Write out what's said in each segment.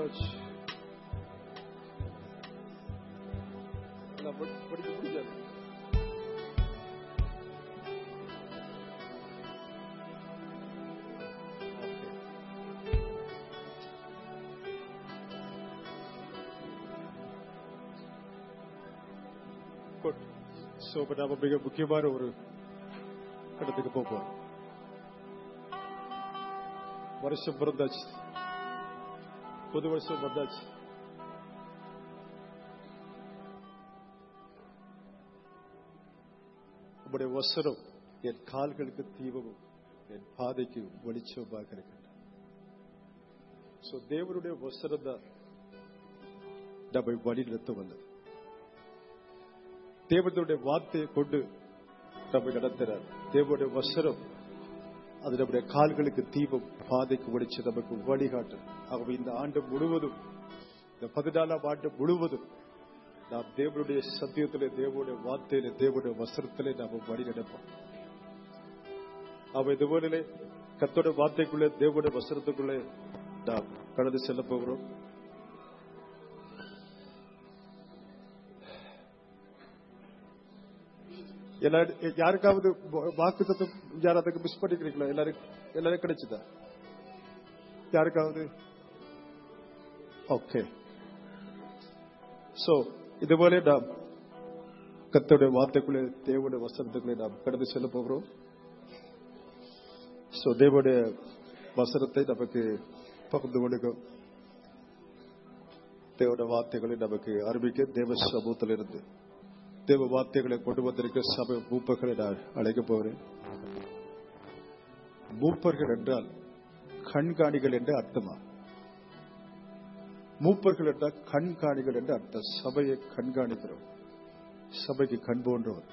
Much நான் படி- படிக்க முடியாது Good. So, இப்ப நாம மிக முக்கியமான ஒரு இடத்துக்கு போக போறோம் வருஷம் பிறந்தாச்சு புது வருஷம் வந்தாச்சு உங்களுடைய வசனம் என் கால்களுக்கு தீபமும் என் பாதைக்கு வெளிச்சமாக இருக்கின்றன So, தேவனுடைய வசனம் தான் நம்மை வழி நடத்த வந்தது தேவனுடைய வார்த்தையை கொண்டு நம்மை நடத்துறார் தேவனுடைய வசனம் அது நம்முடைய கால்களுக்கு தீபம் பாதைக்கு ஒடிச்சு நமக்கு வழிகாட்டு ஆகவே இந்த ஆண்டு முழுவதும் இந்த பதினாலாம் ஆண்டு முழுவதும் நாம் தேவனுடைய சத்தியத்திலே தேவனுடைய வார்த்தையிலே தேவனுடைய வசனத்திலே நாம் வழி நடப்போம் அவ இதுபோலே கத்தோட வார்த்தைக்குள்ளே தேவனுடைய வசனத்துக்குள்ளே நாம் கடந்து செல்ல போகிறோம் எல்லாரும் யாருக்காவது வாக்கு தத்துவம் யாராவது மிஸ் பண்ணிக்கிறீங்களா எல்லாரும் எல்லாரும் கிடைச்சதா யாருக்காவது ஓகே சோ இதுபோல நாம் கத்தோடைய வார்த்தைக்குள்ளே தேவனுடைய வசனத்துக்குள்ளே நாம் கடந்து செல்ல போகிறோம் சோ தேவனுடைய வசனத்தை நமக்கு பகிர்ந்து கொடுக்கும் தேவனுடைய வார்த்தைகளை நமக்கு அறிவிக்க தேவ சமூகத்திலிருந்து தேவ வார்த்தைகளை கொண்டு வந்திருக்க சபை மூப்பர்களை நான் அழைக்க போகிறேன் மூப்பர்கள் என்றால் கண்காணிகள் என்று அர்த்தமா மூப்பர்கள் என்றால் கண்காணிகள் என்று அர்த்தம் சபையை கண்காணிக்கிறோம் சபைக்கு கண் போன்றவர்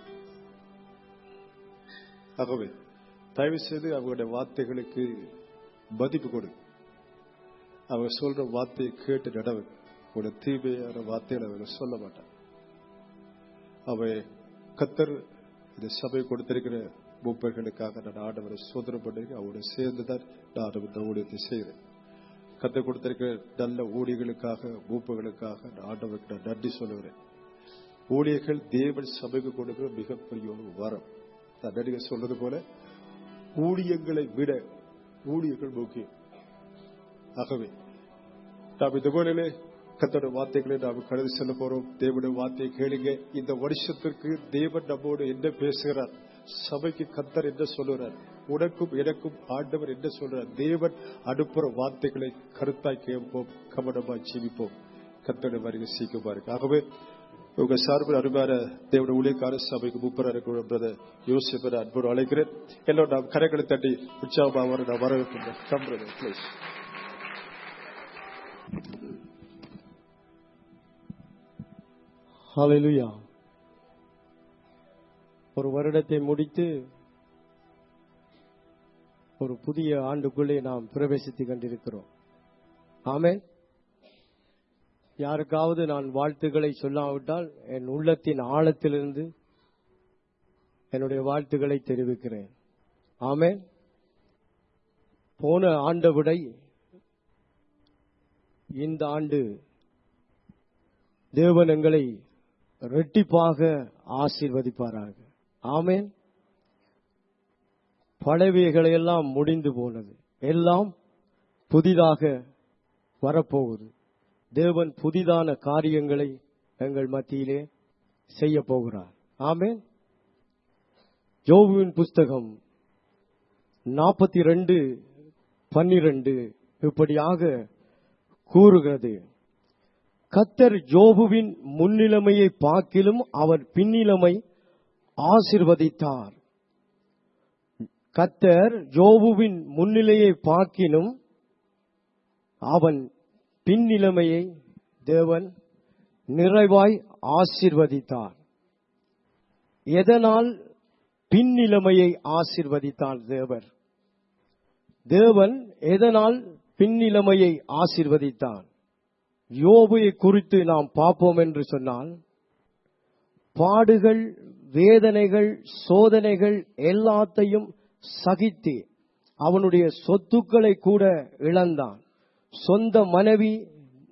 ஆகவே தயவு செய்து அவங்களுடைய வார்த்தைகளுக்கு மதிப்பு கொடு அவங்க சொல்ற வார்த்தையை கேட்டு நடவு ஒரு தீமையான வார்த்தைகளை அவங்க சொல்ல மாட்டாங்க அவை கத்தர் இந்த சபை கொடுத்திருக்கிற மூப்பர்களுக்காக நான் ஆண்டவரை சோதனை பண்ணிருக்கேன் அவரோட சேர்ந்துதான் நான் இந்த ஊழியத்தை செய்கிறேன் கத்தர் கொடுத்திருக்கிற நல்ல ஊழியர்களுக்காக மூப்பர்களுக்காக நான் ஆண்டவருக்கு நான் நன்றி சொல்லுகிறேன் ஊழியர்கள் தேவன் சபைக்கு கொடுக்கிற மிகப்பெரிய ஒரு வரம் நான் நடிகர் சொல்றது போல ஊழியங்களை விட ஊழியர்கள் முக்கியம் ஆகவே நாம் இந்த போலிலே கத்தோட வார்த்தைகளை நாம் கடந்து செல்ல போறோம் தேவனுடைய வார்த்தையை கேளுங்க இந்த வருஷத்திற்கு தேவன் நம்மோடு என்ன பேசுகிறார் சபைக்கு கத்தர் என்ன சொல்லுறார் உனக்கும் எனக்கும் ஆண்டவர் என்ன சொல்றார் தேவன் அனுப்புற வார்த்தைகளை கருத்தாய் கேட்போம் கவனமாய் ஜீவிப்போம் கத்தோட வருகை சீக்கிரமா இருக்கு ஆகவே உங்க சார்பில் அருமையான தேவனுடைய ஊழியக்கார சபைக்கு முப்பரா இருக்கிற பிரதர் யோசிப்பை அன்போடு அழைக்கிறேன் எல்லோரும் நாம் கரைகளை தட்டி உற்சாகமாக வர நான் வரவேற்கின்றேன் கம் பிரதர் ப்ளீஸ் ஹalleluya ஒரு வருடத்தை முடித்து ஒரு புதிய ஆண்டுக்குள்ளே நாம் பிரவேசித்துக் கொண்டிருக்கிறோம் ஆமென் யாருக்காவது நான் வாழ்த்துக்களை சொல்லாவிட்டால் என் உள்ளத்தின் ஆழத்திலிருந்து என்னுடைய வாழ்த்துக்களை தெரிவிக்கிறேன் ஆமென் போன ஆண்டை விட இந்த ஆண்டு தேவன் எங்களை ரெட்டிப்பாக ஆசீர்வதிப்பாராக ஆமென் பழவியகளை எல்லாம் முடிந்து போனது எல்லாம் புதிதாக வரப்போகுது தேவன் புதிதான காரியங்களை எங்கள் மத்தியிலே செய்ய போகிறார் ஆமென் யோபுவின் புஸ்தகம் நாற்பத்தி ரெண்டு பன்னிரண்டு இப்படியாக கூறுகிறது கத்தர் ஜோபுவின் முன்னிலைமையை பார்க்கிலும் அவர் பின்னிலைமை ஆசிர்வதித்தார் கத்தர் ஜோபுவின் முன்னிலையை பார்க்கினும் அவன் பின்னிலைமையை தேவன் நிறைவாய் ஆசிர்வதித்தார் எதனால் பின்னிலைமையை ஆசிர்வதித்தார் தேவர் தேவன் எதனால் பின்னிலைமையை ஆசிர்வதித்தான் யோபுவை குறித்து நாம் பார்ப்போம் என்று சொன்னால் பாடுகள் வேதனைகள் சோதனைகள் எல்லாத்தையும் சகித்து அவனுடைய சொத்துக்களை கூட இழந்தான் சொந்த மனைவி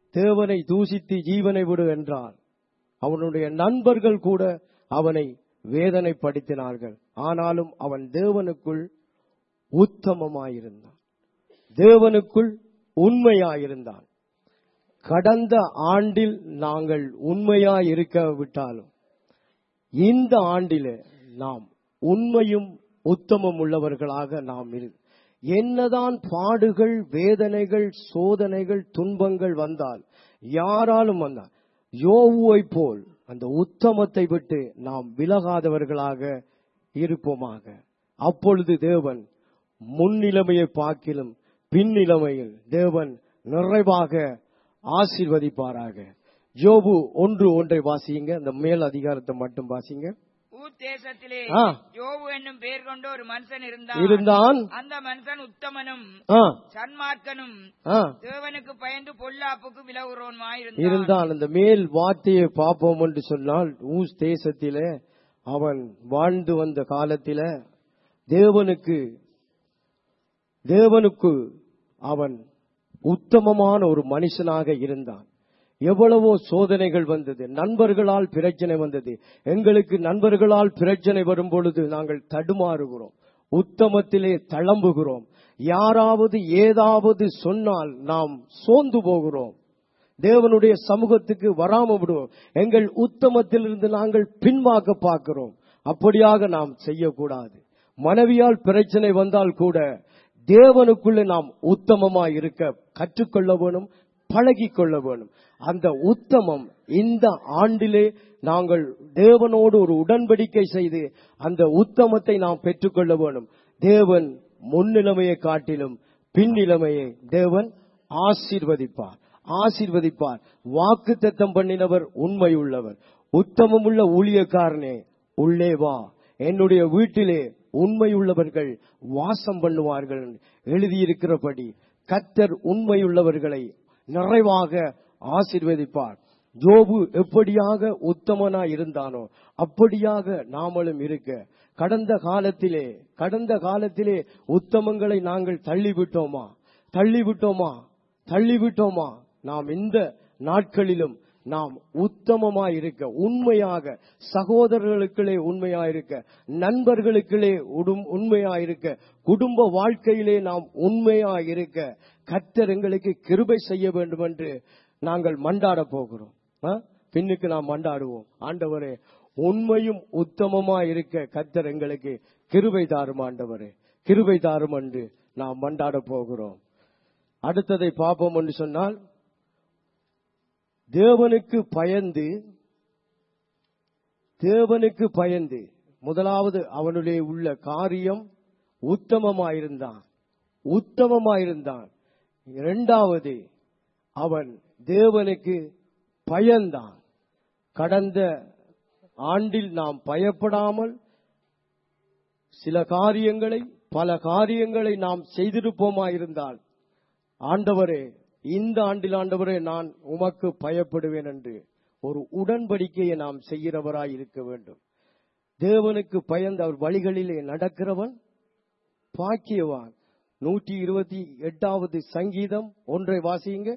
தேவனை தூசித்து ஜீவனை விடு என்றார் அவனுடைய நண்பர்கள் கூட அவனை வேதனைப்படுத்தினார்கள் ஆனாலும் அவன் தேவனுக்குள் உத்தமமாயிருந்தான் தேவனுக்குள் உண்மையாயிருந்தான் கடந்த ஆண்டில் நாங்கள் உண்மையாய் இருக்க விட்டாலும் இந்த ஆண்டிலே நாம் உண்மையும் உத்தமம் உள்ளவர்களாக நாம் இரு என்னதான் பாடுகள் வேதனைகள் சோதனைகள் துன்பங்கள் வந்தால் யாராலும் வந்தால் யோவுவை போல் அந்த உத்தமத்தை விட்டு நாம் விலகாதவர்களாக இருப்போமாக அப்பொழுது தேவன் முன்னிலைமையை பார்க்கிலும் பின்னிலைமையில் தேவன் நிறைவாக ஆசீர்வதிப்பாராக யோபு ஒன்று ஒன்றை வாசியுங்க அந்த மேல் அதிகாரத்தை மட்டும் வாசிங்க ஊர் தேசத்திலே ஆ. யோபு என்னும் பெயர் கொண்ட ஒரு மனுஷன் இருந்தான் இருந்தான் அந்த மனுஷன் உத்தமனும் ஆ, சன்மார்க்கனும் ஆ, தேவனுக்கு பயந்து பொல்லாப்புக்கு விலகுறவனுமாய் இருந்தான் அந்த மேல் வார்த்தையை பார்ப்போம் என்று சொன்னால் ஊஸ் தேசத்திலே அவன் வாழ்ந்து வந்த காலத்தில தேவனுக்கு தேவனுக்கு அவன் உத்தமமான ஒரு மனுஷனாக இருந்தான் எவ்வளவோ சோதனைகள் வந்தது நண்பர்களால் பிரச்சனை வந்தது எங்களுக்கு நண்பர்களால் பிரச்சனை வரும் பொழுது நாங்கள் தடுமாறுகிறோம் உத்தமத்திலே தளம்புகிறோம் யாராவது ஏதாவது சொன்னால் நாம் சோர்ந்து போகிறோம் தேவனுடைய சமூகத்துக்கு வராம விடுவோம் எங்கள் உத்தமத்திலிருந்து நாங்கள் பின்வாக்க பார்க்கிறோம் அப்படியாக நாம் செய்யக்கூடாது மனைவியால் பிரச்சனை வந்தால் கூட தேவனுக்குள்ள நாம் உத்தமமா இருக்க கற்றுக்கொள்ள வேணும் பழகிக் கொள்ள வேணும் அந்த உத்தமம் இந்த ஆண்டிலே நாங்கள் தேவனோடு ஒரு உடன்படிக்கை செய்து அந்த உத்தமத்தை நாம் பெற்றுக்கொள்ள வேணும் தேவன் முன்னிலைமையை காட்டிலும் பின்னிலைமையை தேவன் ஆசீர்வதிப்பார் ஆசீர்வதிப்பார் வாக்கு தத்தம் பண்ணினவர் உண்மை உள்ளவர் உத்தமமுள்ள ஊழியக்காரனே உள்ளே வா என்னுடைய வீட்டிலே உண்மையுள்ளவர்கள் வாசம் பண்ணுவார்கள் என்று எழுதியிருக்கிறபடி கத்தர் உண்மையுள்ளவர்களை நிறைவாக ஆசீர்வதிப்பார் ஜோபு எப்படியாக உத்தமனா இருந்தானோ அப்படியாக நாமளும் இருக்க கடந்த காலத்திலே கடந்த காலத்திலே உத்தமங்களை நாங்கள் தள்ளிவிட்டோமா தள்ளிவிட்டோமா தள்ளிவிட்டோமா நாம் இந்த நாட்களிலும் நாம் உத்தமமாய் இருக்க உண்மையாக சகோதரர்களுக்குள்ளே உண்மையாய் இருக்க நண்பர்களுக்குள்ளே உடும் உண்மையாய் இருக்க குடும்ப வாழ்க்கையிலே நாம் உண்மையாய் இருக்க கர்த்தர் எங்களுக்கு கிருபை செய்ய வேண்டும் என்று நாங்கள் மண்டாட போகிறோம் ஆ? பின்னுக்கு நாம் மண்டாடுவோம் ஆண்டவரே உண்மையும் உத்தமமாய் இருக்க கர்த்தர் எங்களுக்கு கிருபை தாரும் ஆண்டவரே கிருபை தாரும் என்று நாம் மண்டாட போகிறோம் அடுத்ததை பார்ப்போம் என்று சொன்னால் தேவனுக்கு பயந்து தேவனுக்கு பயந்து முதலாவது அவனுடைய உள்ள காரியம் உத்தமமாயிருந்தான் உத்தமமாயிருந்தான் இரண்டாவது அவன் தேவனுக்கு பயந்தான் கடந்த ஆண்டில் நாம் பயப்படாமல் சில காரியங்களை பல காரியங்களை நாம் செய்திருப்போமாயிருந்தால் ஆண்டவரே இந்த ஆண்டில் ஆண்டவரே நான் உமக்கு பயப்படுவேன் என்று ஒரு உடன்படிக்கையை நாம் செய்கிறவராய் இருக்க வேண்டும் தேவனுக்கு பயந்து அவர் வழிகளிலே நடக்கிறவன் பாக்கியவான் நூற்றி இருபத்தி எட்டாவது சங்கீதம் ஒன்றை வாசியுங்க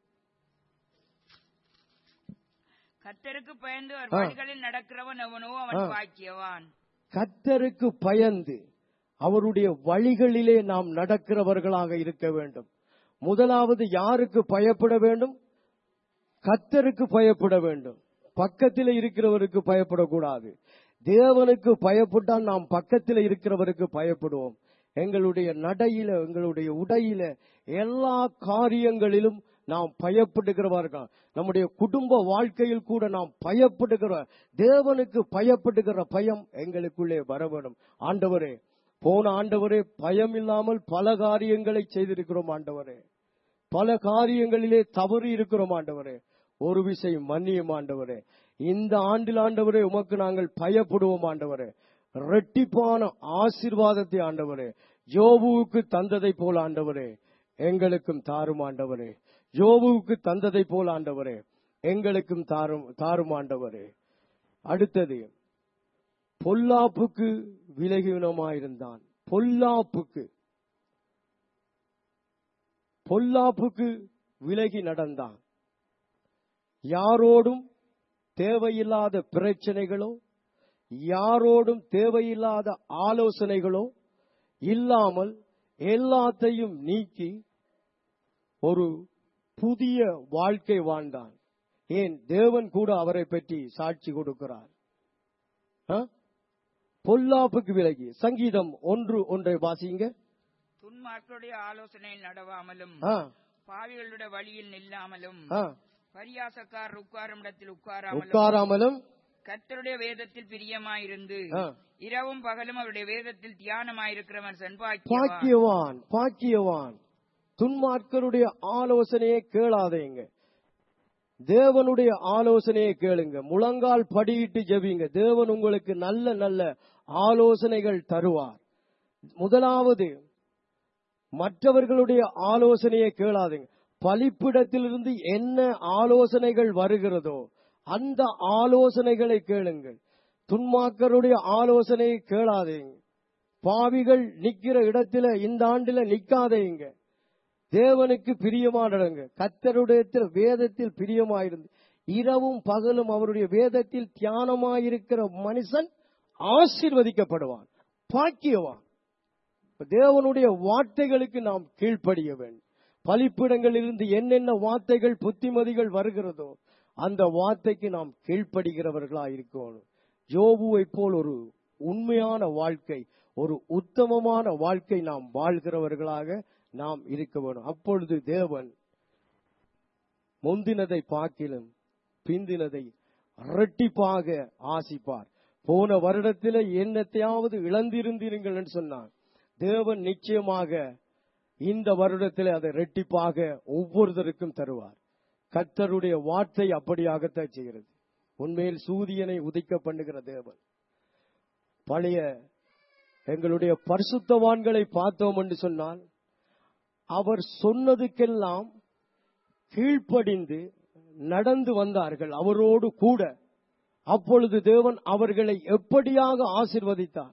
கத்தருக்கு பயந்து அவர் ஆ. வழிகளில் நடக்கிறவன் அவனோ அவன் ஆ. பாக்கியவான் கத்தருக்கு பயந்து அவருடைய வழிகளிலே நாம் நடக்கிறவர்களாக இருக்க வேண்டும் முதலாவது யாருக்கு பயப்பட வேண்டும் கத்தருக்கு பயப்பட வேண்டும் பக்கத்தில் இருக்கிறவருக்கு பயப்படக்கூடாது தேவனுக்கு பயப்பட்டால் நாம் பக்கத்தில் இருக்கிறவருக்கு பயப்படுவோம் எங்களுடைய நடையில எங்களுடைய உடையில எல்லா காரியங்களிலும் நாம் பயப்படுகிறவர்கள் நம்முடைய குடும்ப வாழ்க்கையில் கூட நாம் பயப்படுகிற தேவனுக்கு பயப்படுகிற பயம் எங்களுக்குள்ளே வர வேணும் ஆண்டவரே போன ஆண்டவரே பயம் இல்லாமல் பல காரியங்களை செய்திருக்கிறோம் ஆண்டவரே பல காரியங்களிலே தவறு இருக்கிறோம் ஆண்டவரே ஒரு விஷயம் மன்னியும் ஆண்டவரே இந்த ஆண்டில் ஆண்டவரே உமக்கு நாங்கள் பயப்படுவோம் ஆண்டவரே ரெட்டிப்பான ஆசீர்வாதத்தை ஆண்டவரே யோபுவுக்கு தந்ததை போல ஆண்டவரே எங்களுக்கும் தாரும் ஆண்டவரே யோபுவுக்கு தந்ததை போல ஆண்டவரே எங்களுக்கும் தாரும் தாரும் ஆண்டவரே அடுத்தது பொல்லாப்புக்கு விலகினமாயிருந்தான் பொல்லாப்புக்கு பொல்லாப்புக்கு விலகி நடந்தான் யாரோடும் தேவையில்லாத பிரச்சனைகளோ யாரோடும் தேவையில்லாத ஆலோசனைகளோ இல்லாமல் எல்லாத்தையும் நீக்கி ஒரு புதிய வாழ்க்கை வாழ்ந்தான் ஏன் தேவன் கூட அவரை பற்றி சாட்சி கொடுக்கிறார் ஆ? பொல்லாப்புக்கு விலகி சங்கீதம் ஒன்று ஒன்றை வாசிங்க துன்மார்களுடைய ஆலோசனையில் நடவாமலும் ஆ, பாவிகளுடைய வழியில் நில்லாமலும் ஆ. பரியாசக்காரர் உட்காரும் இடத்தில் உட்காராமலும் உட்காராமலும் கர்த்தருடைய வேதத்தில் பிரியமாயிருந்து ஆ. இரவும் பகலும் அவருடைய வேதத்தில் தியானமாயிருக்கிறவன் சென்பாக்கியவான் பாக்கியவான் பாக்கியவான் துன்மார்க்கருடைய ஆலோசனையை கேளாதேங்க தேவனுடைய ஆலோசனையை கேளுங்க முழங்கால் படியிட்டு ஜெபிங்க தேவன் உங்களுக்கு நல்ல நல்ல ஆலோசனைகள் தருவார் முதலாவது மற்றவர்களுடைய ஆலோசனையை கேளாதீங்க பலிப்பிடத்திலிருந்து என்ன ஆலோசனைகள் வருகிறதோ அந்த ஆலோசனைகளை கேளுங்கள் துன்மாக்கருடைய ஆலோசனையை கேளாதீங்க பாவிகள் நிக்கிற இடத்துல இந்த ஆண்டுல நிக்காதேங்க தேவனுக்கு பிரியமானடங்க கத்தருடைய வேதத்தில் பிரியமாயிருந்து இரவும் பகலும் அவருடைய வேதத்தில் தியானமாயிருக்கிற மனுஷன் ஆசீர்வதிக்கப்படுவான் பாக்கியவான் இப்ப தேவனுடைய வார்த்தைகளுக்கு நாம் கீழ்ப்படிய வேண்டும் பலிப்பிடங்களிலிருந்து என்னென்ன வார்த்தைகள் புத்திமதிகள் வருகிறதோ அந்த வார்த்தைக்கு நாம் கீழ்ப்படுகிறவர்களா இருக்கணும் யோபுவை போல் ஒரு உண்மையான வாழ்க்கை ஒரு உத்தமமான வாழ்க்கை நாம் வாழ்கிறவர்களாக நாம் இருக்க வேண்டும் அப்பொழுது தேவன் முந்தினதை பார்க்கிலும் பிந்தினதை இரட்டிப்பாக ஆசிப்பார் போன வருடத்தில என்னத்தையாவது இழந்திருந்தீர்கள் என்று சொன்னார் தேவன் நிச்சயமாக இந்த வருடத்தில் அதை ரெட்டிப்பாக ஒவ்வொருத்தருக்கும் தருவார் கர்த்தருடைய வார்த்தை அப்படியாகத்தான் செய்கிறது உண்மையில் சூரியனை உதிக்க பண்ணுகிற தேவன் பழைய எங்களுடைய பரிசுத்தவான்களை பார்த்தோம் என்று சொன்னால் அவர் சொன்னதுக்கெல்லாம் கீழ்ப்படிந்து நடந்து வந்தார்கள் அவரோடு கூட அப்பொழுது தேவன் அவர்களை எப்படியாக ஆசிர்வதித்தார்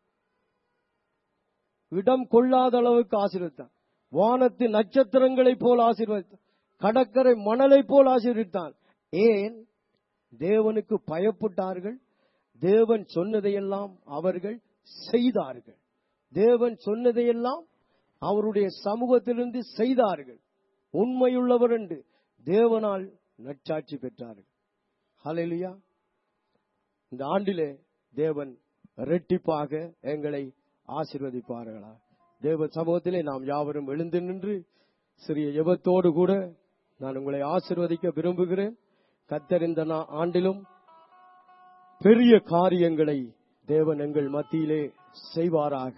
இடம் கொள்ளாத அளவுக்கு ஆசீர்வதித்தான் வானத்து நட்சத்திரங்களைப் போல் ஆசீர்வதித்தான் கடற்கரை மணலைப் போல் ஆசீர்வதித்தான் ஏன் தேவனுக்கு பயப்பட்டார்கள் தேவன் சொன்னதையெல்லாம் அவர்கள் செய்தார்கள் தேவன் சொன்னதையெல்லாம் அவருடைய சமூகத்திலிருந்து செய்தார்கள் உண்மையுள்ளவர் என்று தேவனால் நற்சாட்சி பெற்றார்கள் ஹalleluya இந்த ஆண்டிலே தேவன் இரட்டிப்பாக எங்களை ஆசீர்வதிப்பார்களா தேவ சமூகத்திலே நாம் யாவரும் எழுந்து நின்று சிறிய ஜெபத்தோடு கூட நான் உங்களை ஆசீர்வதிக்க விரும்புகிறேன் கத்தர் இந்த நா- ஆண்டிலும் பெரிய காரியங்களை தேவன் எங்கள் மத்தியிலே செய்வாராக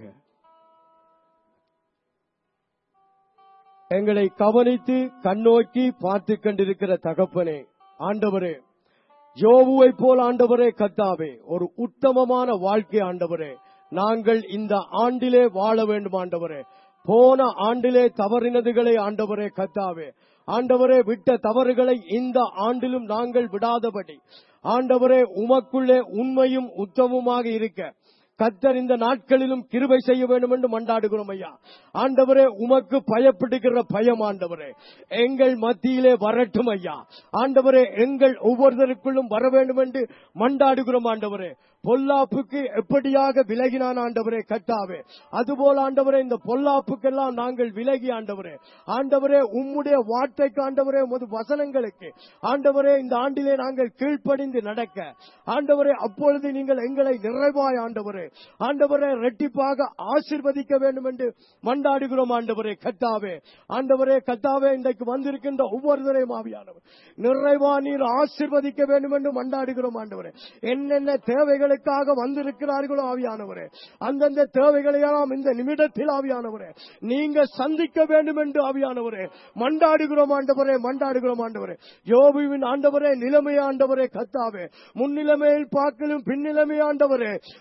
எங்களை கவனித்து கண்ணோக்கி பார்த்து கொண்டிருக்கிற தகப்பனே ஆண்டவரே யோபுவை போல் ஆண்டவரே கத்தாவே ஒரு உத்தமமான வாழ்க்கை ஆண்டவரே நாங்கள் இந்த ஆண்டிலே வாழ வேண்டும் ஆண்டவரே போன ஆண்டிலே தவறினதுகளை ஆண்டவரே கத்தாவே ஆண்டவரே விட்ட தவறுகளை இந்த ஆண்டிலும் நாங்கள் விடாதபடி ஆண்டவரே உமக்குள்ளே உண்மையும் உத்தமமாக இருக்க கத்தர் இந்த நாட்களிலும் கிருபை செய்ய வேண்டும் என்று மண்டாடுகிறோம் ஐயா ஆண்டவரே உமக்கு பயப்படுகிற பயம் ஆண்டவரே எங்கள் மத்தியிலே வரட்டும் ஐயா ஆண்டவரே எங்கள் ஒவ்வொருத்தருக்குள்ளும் வர வேண்டும் என்று மண்டாடுகிறோம் ஆண்டவரே பொல்லாப்புக்கு எப்படியாக விலகினான் ஆண்டவரே கட்டாவே அதுபோல் ஆண்டவரே இந்த பொல்லாப்புக்கெல்லாம் நாங்கள் விலகி ஆண்டவரே ஆண்டவரே உம்முடைய வார்த்தைக்கு ஆண்டவரே உமது வசனங்களுக்கு ஆண்டவரே இந்த ஆண்டிலே நாங்கள் கீழ்ப்படிந்து நடக்க ஆண்டவரே அப்பொழுது நீங்கள் எங்களை நிறைவாய் ஆண்டவரே ஆண்டவரே ரெட்டிப்பாக ஆசிர்வதிக்க வேண்டும் என்று மண்டாடுகிறோம் ஆண்டவரே கத்தாவே ஆண்டவரே கத்தாவே இன்றைக்கு வந்திருக்கின்ற ஒவ்வொருவரையும் ஆவியானவர் நிறைவா நீர் ஆசிர்வதிக்க வேண்டும் என்று மண்டாடுகிறோம் ஆண்டவரே என்னென்ன தேவைகளுக்காக வந்திருக்கிறார்களோ ஆவியானவரே அந்தந்த தேவைகளையெல்லாம் இந்த நிமிடத்தில் ஆவியானவரே நீங்க சந்திக்க வேண்டும் என்று ஆவியானவரே மண்டாடுகிறோம் ஆண்டவரே மண்டாடுகிறோம் ஆண்டவரே யோபுவின் ஆண்டவரே நிலைமை ஆண்டவரே கத்தாவே முன்னிலைமையில் பார்க்கலும் பின்னிலைமை ஆண்டவரே ரெட்டி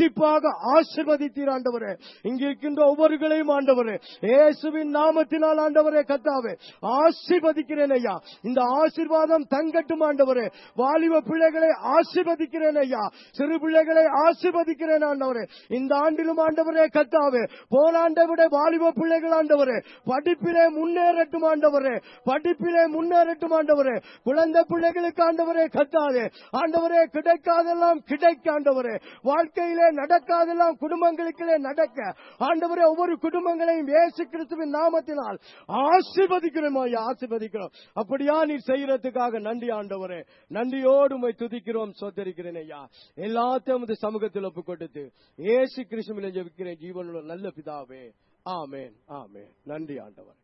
ரெட்டிப்பாக ஆசிர்வதித்தீர் ஆண்டவரே இங்க இருக்கின்ற ஒவ்வொருகளையும் ஆண்டவரே இயேசுவின் நாமத்தினால் ஆண்டவரே கத்தாவே ஆசீர்வதிக்கிறேன் ஐயா இந்த ஆசீர்வாதம் தங்கட்டும் ஆண்டவரே வாலிப பிள்ளைகளை ஆசீர்வதிக்கிறேன் ஐயா சிறு பிள்ளைகளை ஆசீர்வதிக்கிறேன் ஆண்டவரே இந்த ஆண்டிலும் ஆண்டவரே கத்தாவே போனாண்டை விட வாலிப பிள்ளைகள் ஆண்டவரே படிப்பிலே முன்னேறட்டும் ஆண்டவரே படிப்பிலே முன்னேறட்டும் ஆண்டவரே குழந்தை பிள்ளைகளுக்கு ஆண்டவரே கத்தாதே ஆண்டவரே கிடைக்காதெல்லாம் கிடைக்க ஆண்டவரே வாழ்க்கையிலே நடக்காதெல்லாம் குடும்பங்களுக்கிலே நடக்க ஆண்டவரே ஒவ்வொரு குடும்பங்களையும் இயேசு கிறிஸ்துவின் நாமத்தினால் ஆசீர்வதிக்கிறோம் ஐயா ஆசீர்வதிக்கிறோம் அப்படியா நீர் செய்யறதுக்காக நன்றி ஆண்டவரே நன்றியோடு உம்மை துதிக்கிறோம் சோதரிக்கிறேன் ஐயா எல்லாத்தையும் உமது சமூகத்தில் ஒப்பு கொடுத்து இயேசு கிறிஸ்துவின் ஜெபிக்கிறேன் ஜீவனுள்ள நல்ல பிதாவே ஆமென் ஆமென் நன்றி ஆண்டவர்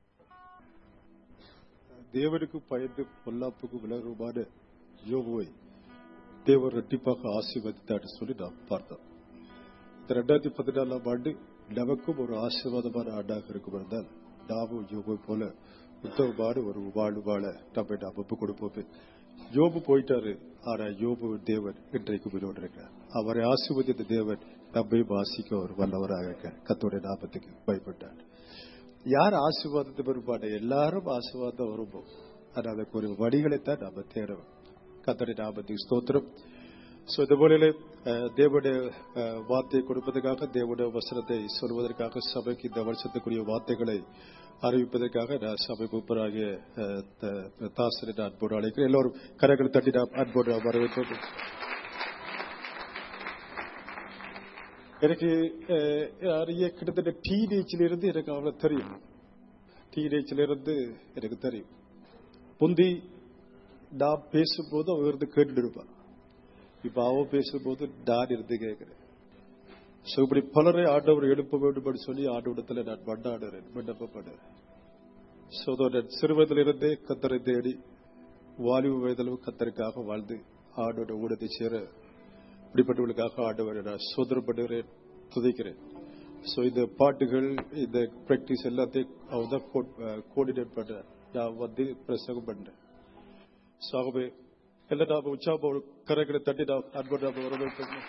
தேவனுக்கு பயந்து பொல்லாப்புக்கு விலகுமான யோபுவை தேவர் ரெட்டிப்பாக ஆசீர்வதித்தார் சொல்லி நாம் பார்த்தோம் இந்த ரெண்டாயிரத்தி பதினாலாம் ஆண்டு நமக்கும் ஒரு ஆசீர்வாதமான ஆண்டாக இருக்கும் என்றால் நாமும் யோபு போல உத்தமமான ஒரு வாழ்வு வாழ நம்மை நாம் ஒப்பு கொடுப்போமே யோபு போயிட்டாரு ஆனா யோபு தேவன் இன்றைக்கு உயிரோடு இருக்கிறார் அவரை ஆசீர்வதித்த தேவன் நம்மையும் ஆசிக்க ஒரு வல்லவராக இருக்கார் கத்தோடைய நாமத்துக்கு பயப்பட்டார் யார் ஆசீர்வாதத்தை விரும்பாட எல்லாரும் ஆசீர்வாதம் விரும்பும் ஆனா அதுக்கு ஒரு வழிகளைத்தான் நாம தேடணும் கத்தோடைய நாமத்துக்கு ஸ்தோத்திரம் சோ இந்த போல தேவனுடைய அஹ், வார்த்தையை கொடுப்பதற்காக தேவனுடைய வசனத்தை சொல்வதற்காக சபைக்கு இந்த வருஷத்துக்குரிய வார்த்தைகளை அறிவிப்பதற்காக நான் சபை மூப்பராகிய அஹ், த- தாசரை நான் அன்போடு அழைக்கிறேன் எல்லோரும் கரங்களை தட்டி நாம் அன்போடு நாம் வரவேற்போம் எனக்கு அஹ், அறிய கிட்டத்தட்ட டீனேஜ்ல இருந்து எனக்கு அவளை தெரியும் டீனேஜ்ல இருந்து எனக்கு தெரியும் முந்தி நான் பேசும்போது அவ இருந்து கேட்டுட்டு இருப்பான் இப்ப அவன் பேசும்போது நான் இருந்து கேட்கிறேன் So, இப்படி பலரை ஆண்டவர் எழுப்ப வேண்டும் என்று சொல்லி ஆண்டவரத்தில் நான் மண்டாடுறேன் விண்ணப்பப்படுறேன் So, நான் சிறுவயதிலிருந்தே கத்தரை தேடி வாலிப வயதிலும் கத்தருக்காக வாழ்ந்து ஆண்டோட ஊடத்தை சேர இப்படிப்பட்டவர்களுக்காக ஆண்டவரை நான் சுதந்திரப்படுகிறேன் துதைக்கிறேன் ஸோ இந்த பாட்டுகள் இந்த பிராக்டிஸ் எல்லாத்தையும் அவன் தான் கோஆர்டினேட் பண்றேன் நான் வந்து பிரசங்கம் பண்றேன் ஸோ ஆகவே எல்லாம் நாம உற்சாகம் ஒரு கரங்களை தட்டி நாம் அன்போடு நாம வரவேற்போம்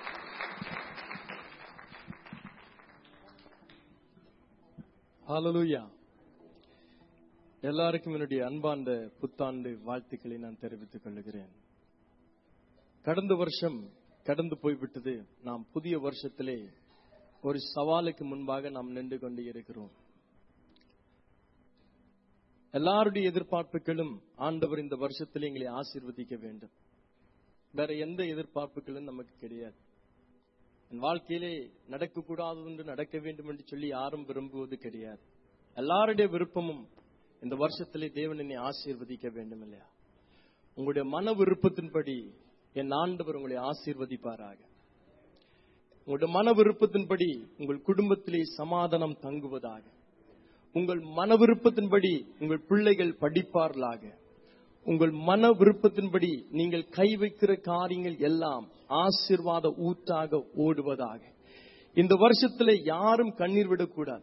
ஹalleluya எல்லாருக்கும் என்னுடைய அன்பார்ந்த புத்தாண்டு வாழ்த்துக்களை நான் தெரிவித்துக் கொள்கிறேன் கடந்த வருஷம் கடந்து போய்விட்டது நாம் புதிய வருஷத்திலே ஒரு சவாலுக்கு முன்பாக நாம் நின்று கொண்டு இருக்கிறோம் எல்லாருடைய எதிர்பார்ப்புகளும் ஆண்டவர் இந்த வருஷத்தில் எங்களை ஆசீர்வதிக்க வேண்டும் வேற எந்த எதிர்பார்ப்புகளும் நமக்கு கிடையாது என் வாழ்க்கையிலே நடக்கக்கூடாதது என்று நடக்க வேண்டும் என்று சொல்லி யாரும் விரும்புவது கிடையாது எல்லாருடைய விருப்பமும் இந்த வருஷத்திலே தேவன் என்னை ஆசீர்வதிக்க வேண்டும் இல்லையா உங்களுடைய மன விருப்பத்தின்படி என் ஆண்டவர் உங்களை ஆசீர்வதிப்பாராக உங்களுடைய மன விருப்பத்தின்படி உங்கள் குடும்பத்திலே சமாதானம் தங்குவதாக உங்கள் மன விருப்பத்தின்படி உங்கள் பிள்ளைகள் படிப்பார்களாக உங்கள் மன விருப்பத்தின்படி நீங்கள் கை வைக்கிற காரியங்கள் எல்லாம் ஆசீர்வாத ஊற்றாக ஓடுவதாக இந்த வருஷத்துல யாரும் கண்ணீர் விடக்கூடாது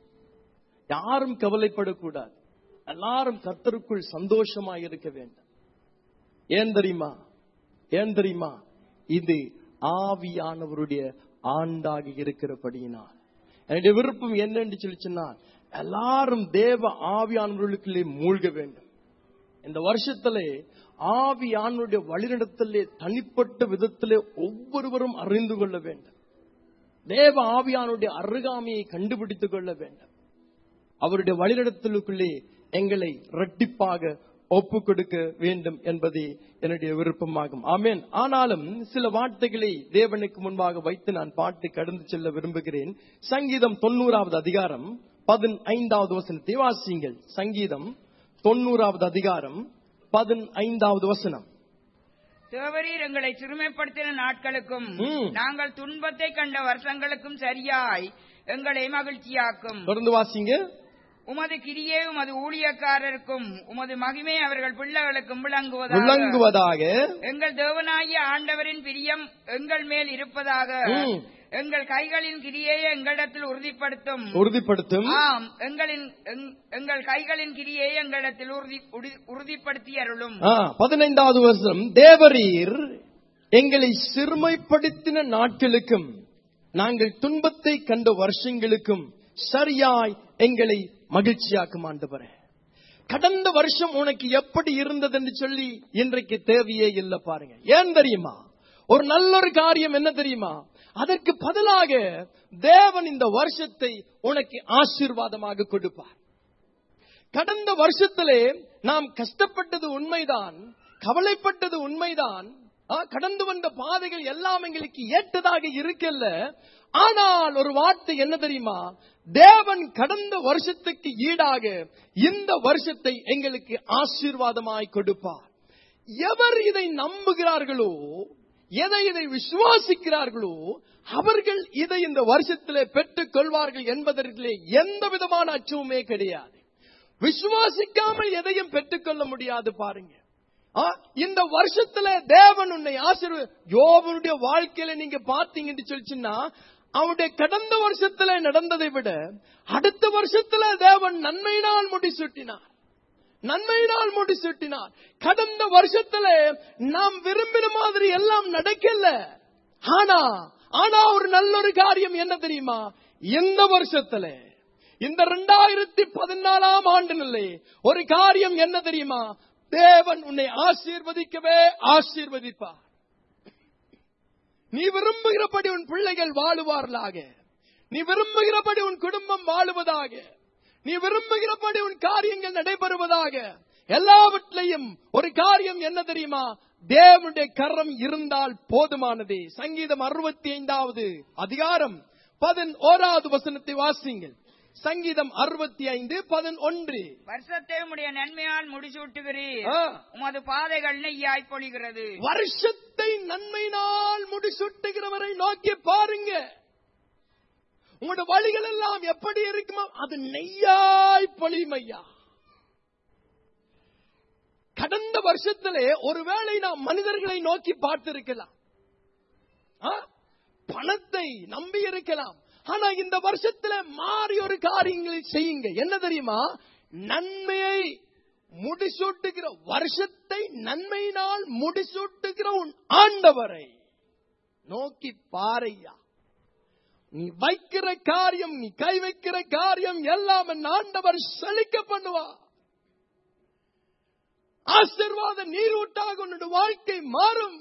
யாரும் கவலைப்படக்கூடாது எல்லாரும் கர்த்தருக்குள் சந்தோஷமா இருக்க வேண்டும் ஏன் தெரியுமா ஏன் தெரியுமா இது ஆவியானவருடைய ஆண்டாக இருக்கிறபடியினால் என்னுடைய விருப்பம் என்னன்னு சொல்லி சொன்னால் எல்லாரும் தேவ ஆவியானவர்களுக்குள்ளே மூழ்க வேண்டும் இந்த வருஷத்திலே ஆவியானுடைய வழிநடத்தலே தனிப்பட்ட விதத்திலே ஒவ்வொருவரும் அறிந்து கொள்ள வேண்டும் தேவ ஆவியானுடைய அருகாமையை கண்டுபிடித்துக் கொள்ள வேண்டும் அவருடைய வழிநடத்தலுக்குள்ளே எங்களை இரட்டிப்பாக ஒப்பு கொடுக்க வேண்டும் என்பதே என்னுடைய விருப்பமாகும் ஆமேன் ஆனாலும் சில வார்த்தைகளை தேவனுக்கு முன்பாக வைத்து நான் பாட்டு கடந்து செல்ல விரும்புகிறேன் சங்கீதம் தொண்ணூறாவது அதிகாரம் பதினைந்தாவது வசனத்தை வாசியுங்கள் சங்கீதம் தொண்ணூறாவது அதிகாரம் பதினைந்தாவது வசனம் தேவரீர் எங்களை சிறுமைப்படுத்தின நாட்களுக்கும் ம். நாங்கள் துன்பத்தை கண்ட வருஷங்களுக்கும் சரியாய் எங்களை மகிழ்ச்சியாக்கும் தொடர்ந்து வாசிங்க உமது கிரியே உமது ஊழியக்காரருக்கும் உமது மகிமை அவர்கள் பிள்ளைகளுக்கும் விளங்குவதாக விளங்குவதாக எங்கள் தேவனாகிய ஆண்டவரின் பிரியம் எங்கள் மேல் இருப்பதாக ம். எங்கள் கைகளின் கிரியையை எங்களிடத்தில் உறுதிப்படுத்தும் உறுதிப்படுத்தும் ஆம் எங்களின் எங்- எங்கள் கைகளின் கிரியை எங்களிடத்தில் உறுதி உறுதி- உறுதிப்படுத்தி அருளும் ஆ, பதினைந்தாவது வருஷம் தேவரீர் எங்களை சிறுமைப்படுத்தின நாட்களுக்கும் நாங்கள் துன்பத்தை கண்ட வருஷங்களுக்கும் சரியாய் எங்களை மகிழ்ச்சியாக்கும் ஆண்டவரே கடந்த வருஷம் உனக்கு எப்படி இருந்தது என்று சொல்லி இன்றைக்கு தேவையே இல்லை பாருங்க ஏன் தெரியுமா ஒரு நல்ல ஒரு காரியம் என்ன தெரியுமா அதற்கு பதிலாக தேவன் இந்த வருஷத்தை உனக்கு ஆசீர்வாதமாக கொடுப்பார் கடந்த வருஷத்திலே நாம் கஷ்டப்பட்டது உண்மைதான் கவலைப்பட்டது உண்மைதான் ஆ, கடந்து வந்த பாதைகள் எல்லாம் எங்களுக்கு ஏற்றதாக இருக்கல்ல ஆனால் ஒரு வார்த்தை என்ன தெரியுமா தேவன் கடந்த வருஷத்துக்கு ஈடாக இந்த வருஷத்தை எங்களுக்கு ஆசீர்வாதமாய் கொடுப்பார் எவர் இதை நம்புகிறார்களோ எதை இதை விசுவாசிக்கிறார்களோ அவர்கள் இதை இந்த வருஷத்திலே பெற்றுக் கொள்வார்கள் என்பதற்கிலே எந்த விதமான அச்சமுமே கிடையாது விசுவாசிக்காமல் எதையும் பெற்றுக்கொள்ள முடியாது பாருங்க ஆ, இந்த வருஷத்துல தேவன் உன்னை ஆசீர்வ யோவனுடைய வாழ்க்கையில நீங்க பாத்தீங்கன்னு சொல்லிச்சுன்னா அவனுடைய கடந்த வருஷத்துல நடந்ததை விட அடுத்த வருஷத்துல தேவன் நன்மையினால் முடிசூட்டினார் நன்மையினால் முடிசூட்டினார் கடந்த வருஷத்துல நாம் விரும்பின மாதிரி எல்லாம் நடக்கல ஆனா ஆனா ஒரு நல்ல ஒரு காரியம் என்ன தெரியுமா இந்த வருஷத்துல இந்த ரெண்டாயிரத்தி பதினாலாம் ஆண்டினிலே ஒரு காரியம் என்ன தெரியுமா தேவன் உன்னை ஆசீர்வதிக்கவே ஆசீர்வதிப்பார் நீ விரும்புகிறபடி உன் பிள்ளைகள் வாழுவார்களாக நீ விரும்புகிறபடி உன் குடும்பம் வாழுவதாக நீ விரும்புகிறபடி உன் காரியங்கள் நடைபெறுவதாக எல்லாவற்றையும் ஒரு காரியம் என்ன தெரியுமா தேவனுடைய கரம் இருந்தால் போதுமானதே சங்கீதம் அறுபத்தி ஐந்தாவது அதிகாரம் பதினோராவது வசனத்தை வாசிங்கள் சங்கீதம் அறுபத்தி ஐந்து பதினொன்று வருஷத்தை உம்முடைய நன்மையால் முடிசூட்டுகிறீர் ஆ. உமது பாதைகள் நெய்யாய் பொழிகிறது வருஷத்தை நன்மையினால் முடிசூட்டுகிறவரை நோக்கி பாருங்க உங்களோட வழிகள் எல்லாம் எப்படி இருக்குமோ அது நெய்யாய் பொழிமையா கடந்த வருஷத்திலே ஒருவேளை நாம் மனிதர்களை நோக்கி பார்த்திருக்கலாம் ஆ? பணத்தை நம்பி இருக்கலாம் ஆனா இந்த வருஷத்துல மாறி ஒரு காரியங்களை செய்யுங்க என்ன தெரியுமா நன்மையை முடிசூட்டுகிற வருஷத்தை நன்மையினால் முடிசூட்டுகிற உன் ஆண்டவரை நோக்கி பாரையா நீ வைக்கிற காரியம் நீ கை வைக்கிற காரியம் எல்லாம் என் ஆண்டவர் செழிக்க பண்ணுவா ஆசீர்வாத நீரூட்டாக உன்னுடைய வாழ்க்கை மாறும்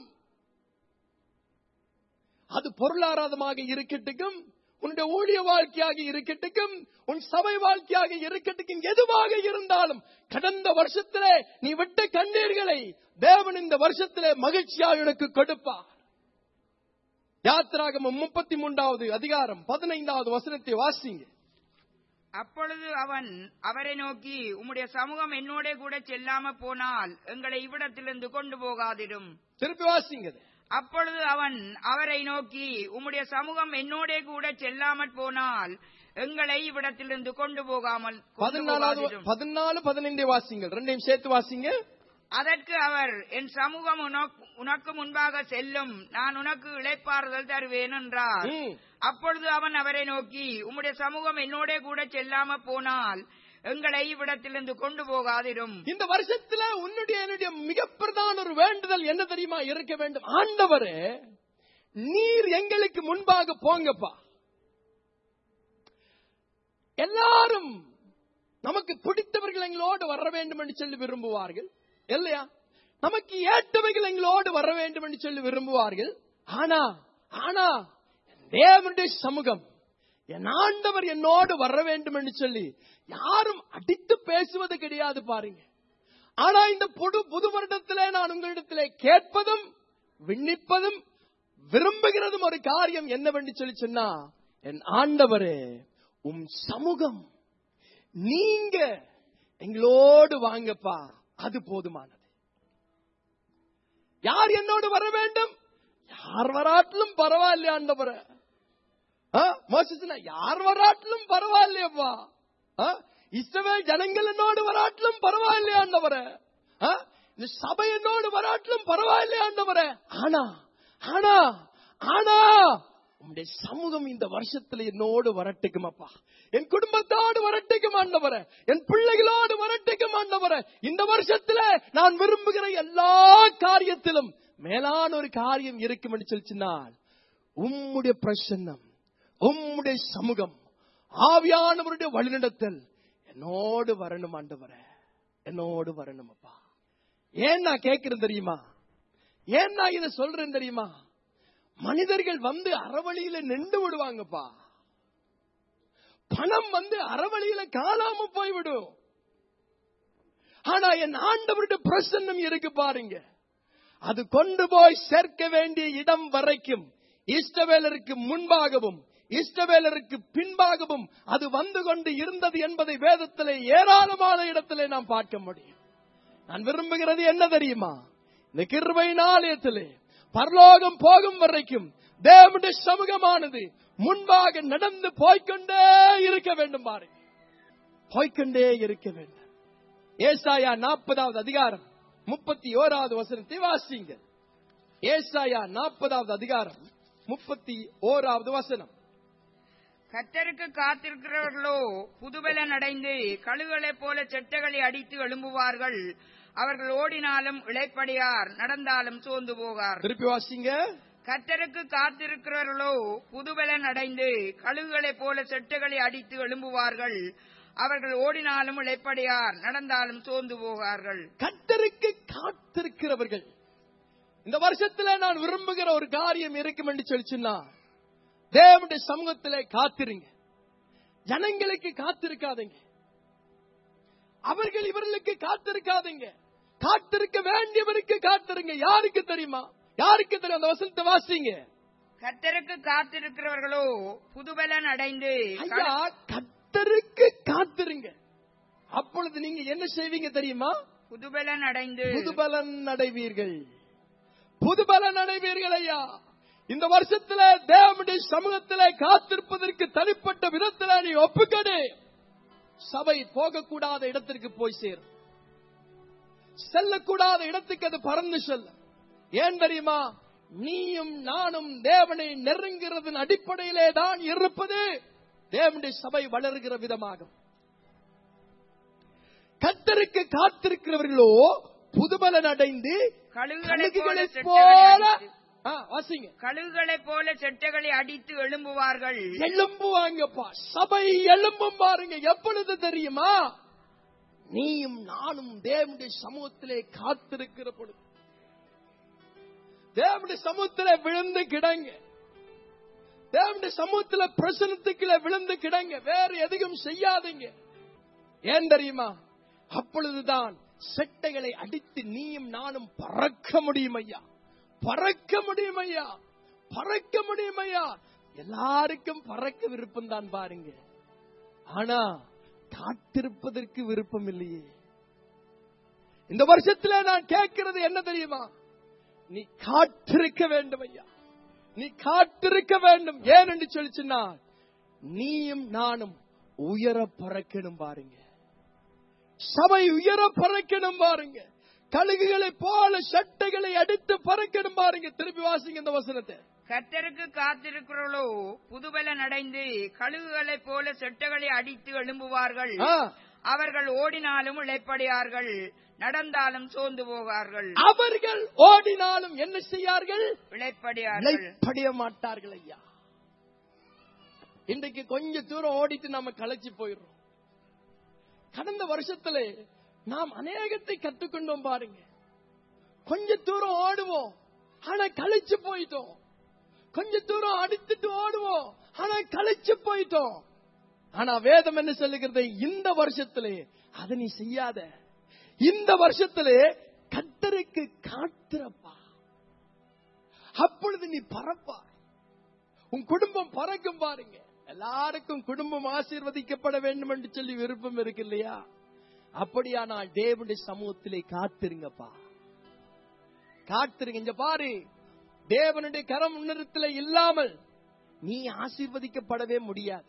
அது பொருளாதாரமாக இருக்கட்டும் உன்னுடைய ஊழிய வாழ்க்கையாக இருக்கட்டும் உன் சபை வாழ்க்கையாக இருக்கட்டும் எதுவாக இருந்தாலும் கடந்த வருஷத்திலே நீ விட்ட கண்ணீர்களை தேவன் இந்த வருஷத்திலே மகிழ்ச்சியாக உனக்கு கொடுப்பார் யாத்திராகமம் முப்பத்தி மூன்றாவது அதிகாரம் பதினைந்தாவது வசனத்தை வாசிங்க அப்பொழுது அவன் அவரை நோக்கி உம்முடைய சமூகம் என்னோட கூட செல்லாம போனால் எங்களை இவ்விடத்திலிருந்து கொண்டு போகாதிடும் திருப்பி வாசிங்க அதை. அப்பொழுது அவன் அவரை நோக்கி உம்முடைய சமூகம் என்னோட கூட செல்லாமற் போனால் எங்களை இவ்விடத்திலிருந்து கொண்டு போகாமல் கொண்டு பதினாலாவது போகாதிரும். பதினாலு பதினைந்து வாசிங்கள் ரெண்டையும் சேர்த்து வாசிங்க அதற்கு அவர் என் சமூகம் உனக்கு- உனக்கு முன்பாக செல்லும் நான் உனக்கு இளைப்பாறுதல் தருவேன் என்றார் ம். அப்பொழுது அவன் அவரை நோக்கி உம்முடைய சமூகம் என்னோட கூட செல்லாம போனால் எங்களை இவ்விடத்திலிருந்து கொண்டு போகாதிரும் இந்த வருஷத்துல உன்னுடைய என்னுடைய மிக பிரதான ஒரு வேண்டுதல் என்ன தெரியுமா இருக்க வேண்டும் ஆண்டவரே நீர் எங்களுக்கு முன்பாக போங்கப்பா எல்லாரும் நமக்கு பிடித்தவர்கள் எங்களோடு வர வேண்டும் என்று சொல்லி விரும்புவார்கள் இல்லையா நமக்கு ஏற்றவைகள் எங்களோடு வர வேண்டும் என்று சொல்லி விரும்புவார்கள் ஆனா ஆனா தேவனுடைய சமூகம் என் ஆண்டவர் என்னோடு வர வேண்டும் என்று சொல்லி யாரும் அடித்து பேசுவது கிடையாது பாருங்க ஆனா இந்த புது புது வருடத்திலே நான் உங்களிடத்திலே கேட்பதும் விண்ணப்பிப்பதும் விரும்புகிறதும் ஒரு காரியம் என்னவென்று சொல்லி சொன்னா என் ஆண்டவரே உம் சமூகம் நீங்க எங்களோடு வாங்கப்பா அது போதுமானது யார் என்னோடு வர வேண்டும் யார் வராட்டிலும் பரவாயில்லையா ஆண்டவரே ஆ, மோசஸ்னா யார் வராட்டிலும் பரவாயில்லையப்பா ஆ, இஸ்ரவேல் ஜனங்கள் என்னோடு வராட்டிலும் பரவாயில்லையா ஆண்டவரே ஆ, இந்த சபை என்னோடு வராட்டிலும் பரவாயில்லையா ஆண்டவரே ஆனா ஆனா ஆனா உம்முடைய சமூகம் இந்த வருஷத்துல என்னோடு வரட்டுக்கும் அப்பா என் குடும்பத்தோடு வரட்டுக்கும் ஆண்டவரே என் பிள்ளைகளோடு வரட்டுக்கும் ஆண்டவரே இந்த வருஷத்துல நான் விரும்புகிற எல்லா காரியத்திலும் மேலான ஒரு காரியம் இருக்கும் என்று சொல்லிச்சினால் உம்முடைய பிரசன்னம் உம்முடைய சமூகம் ஆவியானவருடைய வழிநடத்தல் என்னோடு வரணும் ஆண்டவரே என்னோடு வரணும் அப்பா ஏன் நான் கேட்கிறேன் தெரியுமா ஏன் நான் இதை சொல்றேன் தெரியுமா மனிதர்கள் வந்து அறவழியில நின்று விடுவாங்கப்பா பணம் வந்து அறவழியில காணாம போய்விடும் ஆனா என் ஆண்டவருடைய பிரசன்னம் இருக்கு பாருங்க அது கொண்டு போய் சேர்க்க வேண்டிய இடம் வரைக்கும் இஷ்டவேலருக்கு முன்பாகவும் இஷ்டவேலருக்கு பின்பாகவும் அது வந்து கொண்டு இருந்தது என்பதை வேதத்திலே ஏராளமான இடத்திலே நாம் பார்க்க முடியும் நான் விரும்புகிறது என்ன தெரியுமா இந்த கிருபை நாளயத்திலே பரலோகம் போகும் வரைக்கும் தேவனுடைய சமூகமானது முன்பாக நடந்து போய்க்கொண்டே இருக்க வேண்டும் பாருங்க போய்க்கொண்டே இருக்க வேண்டும் ஏசாயா நாற்பதாவது அதிகாரம் முப்பத்தி ஓராவது வசனத்தை வாசிங்க ஏசாயா நாற்பதாவது அதிகாரம் முப்பத்தி ஓராவது வசனம் கர்த்தருக்கு காத்திருக்கிறவர்களோ புதுபலன் அடைந்து கழுகளைப் போல செட்டைகளை அடித்து எழும்புவார்கள் அவர்கள் ஓடினாலும் இளைப்படியார் நடந்தாலும் சோர்ந்து போகார் திருப்பி வாசிங்க கர்த்தருக்கு காத்திருக்கிறவர்களோ புதுபலன் அடைந்து கழுகுகளைப் போல செட்டுகளை அடித்து எழும்புவார்கள் அவர்கள் ஓடினாலும் இளைப்படியார் நடந்தாலும் சோர்ந்து போகார்கள் கத்தருக்கு காத்திருக்கிறவர்கள் இந்த வருஷத்துல நான் விரும்புகிற ஒரு காரியம் இருக்கும் என்று சொல்லிச்சுன்னா தேவனுடைய சமூகத்திலே காத்திருங்க ஜனங்களுக்கு காத்திருக்காதீங்க அவர்கள் இவர்களுக்கு காத்திருக்காதீங்க காத்திருக்க வேண்டியவருக்கு காத்திருங்க யாருக்கு தெரியுமா யாருக்கு தெரியும் அந்த வசனத்தை வாசிங்க கர்த்தருக்கு காத்திருக்கிறவர்களோ புதுபலன் அடைந்து ஐயா கத்தருக்கு காத்திருங்க அப்பொழுது நீங்க என்ன செய்வீங்க தெரியுமா புதுபலன் அடைந்து புதுபலன் அடைவீர்கள் புதுபலன் அடைவீர்கள் ஐயா இந்த வருஷத்துல தேவனுடைய சமூகத்தில காத்திருப்பதற்கு தனிப்பட்ட விதத்துல நீ ஒப்புக்கடு சபை போகக்கூடாத இடத்திற்கு போய் சேரும் செல்லக்கூடாத இடத்துக்கு அது பறந்து செல்ல ஏன் தெரியுமா நீயும் நானும் தேவனை நெருங்கிறதன் அடிப்படையிலே தான் இருப்பது தேவனுடைய சபை வளருகிற விதமாகும் கத்தருக்கு காத்திருக்கிறவர்களோ புதுபலன் அடைந்து கழுகுகளைப் போல கழுகுகளைப் செட்டைகளை போல அடித்து ஆ, வாசிங்க கழுகுகளைப் போல செட்டைகளை அடித்து எழும்புவார்கள் எழும்புவாங்கப்பா சபை எழும்பும் பாருங்க எப்பொழுது தெரியுமா நீயும் நானும் தேவனுடைய சமூகத்திலே காத்திருக்கிற பொழுது தேவனுடைய சமூகத்திலே விழுந்து கிடங்க தேவனுடைய சமூகத்தில பிரசனத்துக்குள்ள விழுந்து கிடங்க வேற எதையும் செய்யாதீங்க ஏன் தெரியுமா அப்பொழுதுதான் செட்டைகளை அடித்து நீயும் நானும் பறக்க முடியும் ஐயா பறக்க முடியும் ஐயா பறக்க முடியும் ஐயா எல்லாருக்கும் பறக்க விருப்பம் தான் பாருங்க ஆனா காத்திருப்பதற்கு விருப்பம் இல்லையே இந்த வருஷத்துல நான் கேட்கிறது என்ன தெரியுமா நீ காத்திருக்க வேண்டும் ஐயா நீ காத்திருக்க வேண்டும் ஏன் என்று சொல்லிச்சுன்னா நீயும் நானும் உயர பறக்கணும் பாருங்க சபை உயர பறக்கணும் பாருங்க கழுகுகளை போல சட்டைகளை அடித்து பறக்கணும் பாருங்க திருப்பி வாசிங்க இந்த வசனத்தை கர்த்தருக்கு காத்திருக்கிறவர்களோ புதுபலன் அடைந்து கழுகுகளைப் போல செட்டைகளை அடித்து எழும்புவார்கள் ஆ, அவர்கள் ஓடினாலும் இளைப்படையார்கள் நடந்தாலும் சோர்ந்து போகார்கள் அவர்கள் ஓடினாலும் என்ன செய்யார்கள் இளைப்படையார்கள் இலைப்படைய மாட்டார்கள் ஐயா இன்றைக்கு கொஞ்ச தூரம் ஓடிட்டு நாம களைச்சு போயிடுறோம் கடந்த வருஷத்துல நாம் அநேகத்தை கத்துக்கொண்டோம் பாருங்க கொஞ்ச தூரம் ஓடுவோம் ஆனா களைச்சு போயிட்டோம் கொஞ்ச தூரம் அடித்துட்டு ஓடுவோம் ஆனா களைச்சு போயிட்டோம் ஆனா வேதம் என்ன சொல்லுகிறது இந்த வருஷத்திலே அதை நீ செய்யாத இந்த வருஷத்திலே கத்தருக்கு காத்திரப்பா அப்பொழுது நீ பறப்பாய் உன் குடும்பம் பறக்கும் பாருங்க எல்லாருக்கும் குடும்பம் ஆசீர்வதிக்கப்பட வேண்டும் என்று சொல்லி விருப்பம் இருக்கு இல்லையா அப்படியானால் தேவனுடைய சமூகத்திலே காத்திருங்கப்பா காத்திருங்க இங்க பாரு தேவனுடைய கரம் முன்னிறுத்தல இல்லாமல் நீ ஆசீர்வதிக்கப்படவே முடியாது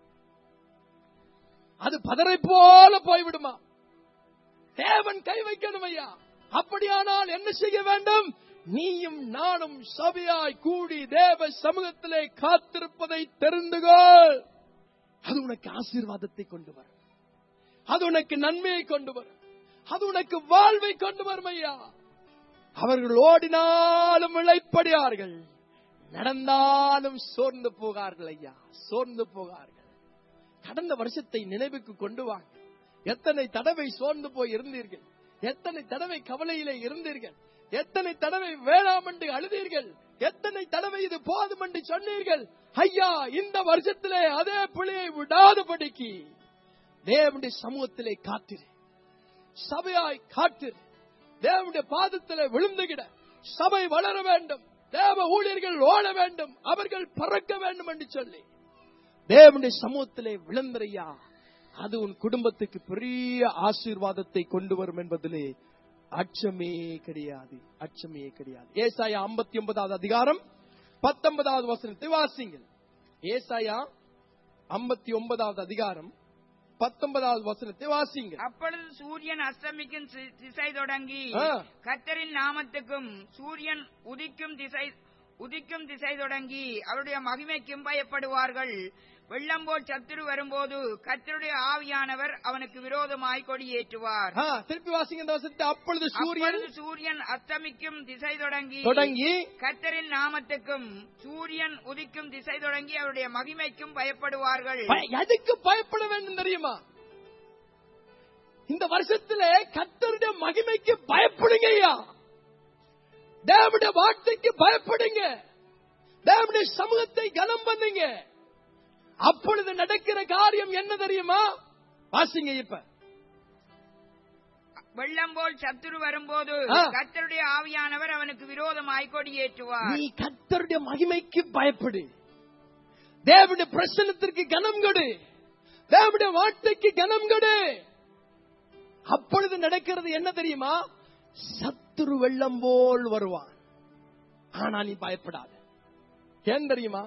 அது பதரை போல போய்விடுமா தேவன் கை வைக்கணும் ஐயா அப்படியானால் என்ன செய்ய வேண்டும் நீயும் நானும் சபையாய் கூடி தேவ சமூகத்திலே காத்திருப்பதை தெரிந்துகொள் அது உனக்கு ஆசீர்வாதத்தை கொண்டு வரும் அது உனக்கு நன்மையை கொண்டு வரும் அது உனக்கு வாழ்வை கொண்டு வரும் ஐயா அவர்கள் ஓடினாலும் இழைப்படியார்கள் நடந்தாலும் சோர்ந்து போகார்கள் ஐயா சோர்ந்து போகார்கள் கடந்த வருஷத்தை நினைவுக்கு கொண்டு வாங்க எத்தனை தடவை சோர்ந்து போய் இருந்தீர்கள் எத்தனை தடவை கவலையிலே இருந்தீர்கள் எத்தனை தடவை வேளாம் என்று அழுதீர்கள் எத்தனை தடவை இது போதும் என்று சொன்னீர்கள் ஐயா இந்த வருஷத்திலே அதே புலியை விடாதபடிக்கு தேவனுடைய சமூகத்திலே காத்திரு சபையாய் காத்திரு தேவனுடைய பாதத்திலே விழுந்துகிட சபை வளர வேண்டும் தேவ ஊழியர்கள் ஓட வேண்டும் அவர்கள் பறக்க வேண்டும் என்று சொல்லி தேவனுடைய சமூகத்திலே விளம்பரையா அது உன் குடும்பத்துக்கு பெரிய ஆசீர்வாதத்தை கொண்டு வரும் என்பதிலே அச்சமே கிடையாது அச்சமே கிடையாது ஏசாயா ஐம்பத்தி ஒன்பதாவது அதிகாரம் பத்தொன்பதாவது வசனத்தை வாசிங்கள் ஏசாயா ஐம்பத்தி ஒன்பதாவது அதிகாரம் பத்தொன்பதாவது வசனத்தை வாசிங்க அப்பொழுது சூரியன் அஸ்தமிக்கும் தி- திசை தொடங்கி ஆ. கர்த்தரின் நாமத்துக்கும் சூரியன் உதிக்கும் திசை உதிக்கும் திசை தொடங்கி அவருடைய மகிமைக்கும் பயப்படுவார்கள் வெள்ளம் போல் சத்துரு வரும்போது கர்த்தருடைய ஆவியானவர் அவனுக்கு விரோதமாய் கொடியேற்றுவார் ஆ, திருப்பி வாசிங்க இந்த வசனத்தை அப்பொழுது சூரியன் அப்பொழுது சூரியன் அஸ்தமிக்கும் திசை தொடங்கி தொடங்கி கர்த்தரின் நாமத்துக்கும் சூரியன் உதிக்கும் திசை தொடங்கி அவருடைய மகிமைக்கும் பயப்படுவார்கள் பய- எதுக்கு பயப்பட வேண்டும் தெரியுமா இந்த வருஷத்துல கத்தருடைய மகிமைக்கு பயப்படுங்க ஐயா தேவனுடைய வார்த்தைக்கு பயப்படுங்க தேவனுடைய சமூகத்தை கனம் பண்ணுங்க அப்பொழுது நடக்கிற காரியம் என்ன தெரியுமா வாசிங்க இப்ப வெள்ளம் போல் சத்துரு வரும்போது ஆ. கர்த்தருடைய ஆவியானவர் அவனுக்கு விரோதமாய் கொடியேற்றுவார் நீ கத்தருடைய மகிமைக்கு பயப்படு தேவனுடைய பிரசனத்திற்கு கனம் கொடு தேவனுடைய வார்த்தைக்கு கனம் கொடு அப்பொழுது நடக்கிறது என்ன தெரியுமா சத்துரு வெள்ளம் போல் வருவான் ஆனா நீ பயப்படாத ஏன் தெரியுமா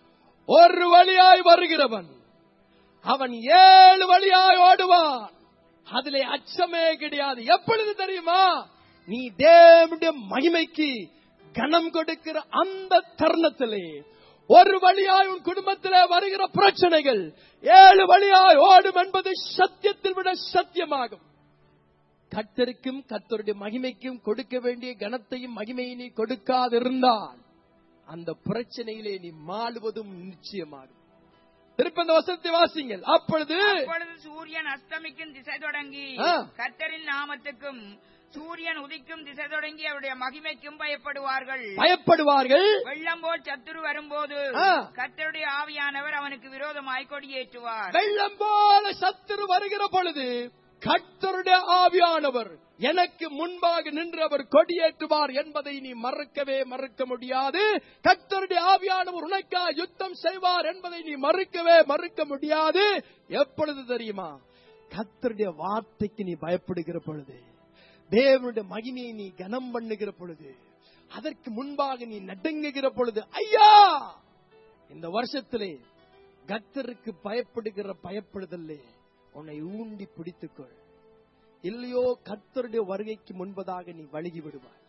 ஒரு வழியாய் வருகிறவன் அவன் ஏழு வழியாய் ஓடுவான் அதிலே அச்சமே கிடையாது எப்பொழுது தெரியுமா நீ தேவனுடைய மகிமைக்கு கனம் கொடுக்கிற அந்த தருணத்திலே ஒரு வழியாய் உன் குடும்பத்திலே வருகிற பிரச்சனைகள் ஏழு வழியாய் ஓடும் என்பது சத்தியத்தில் விட சத்தியமாகும் கர்த்தருக்கும் கர்த்தருடைய மகிமைக்கும் கொடுக்க வேண்டிய கனத்தையும் மகிமையை நீ கொடுக்காதிருந்தால் அந்த பிரச்சனையிலே நீ மாளுவதும் நிச்சயமாகும் திருப்பி அந்த வசனத்தை வாசிங்கள் அப்பொழுது அப்பொழுது சூரியன் அஸ்தமிக்கும் திசை தொடங்கி ஆ. கர்த்தரின் நாமத்துக்கும் சூரியன் உதிக்கும் திசை தொடங்கி அவருடைய மகிமைக்கும் பயப்படுவார்கள் பயப்படுவார்கள் வெள்ளம் போல் சத்துரு வரும்போது ஆ. கர்த்தருடைய ஆவியானவர் அவனுக்கு விரோதமாய் கொடியேற்றுவார் வெள்ளம் போல சத்துரு வருகிற பொழுது கர்த்தருடைய ஆவியானவர் எனக்கு முன்பாக நின்று அவர் கொடியேற்றுவார் என்பதை நீ மறக்கவே மறுக்க முடியாது கர்த்தருடைய ஆவியானவர் உனக்கா யுத்தம் செய்வார் என்பதை நீ மறுக்கவே மறுக்க முடியாது எப்பொழுது தெரியுமா கர்த்தருடைய வார்த்தைக்கு நீ பயப்படுகிற பொழுது தேவனுடைய மகிமையை நீ கனம் பண்ணுகிற பொழுது அதற்கு முன்பாக நீ நடுங்குகிற பொழுது ஐயா இந்த வருஷத்திலே கத்தருக்கு பயப்படுகிற பயப்படுதல்லே உன்னை ஊண்டி பிடித்துக்கொள் இல்லையோ கர்த்தருடைய வருகைக்கு முன்பதாக நீ வழுகி விடுவாய்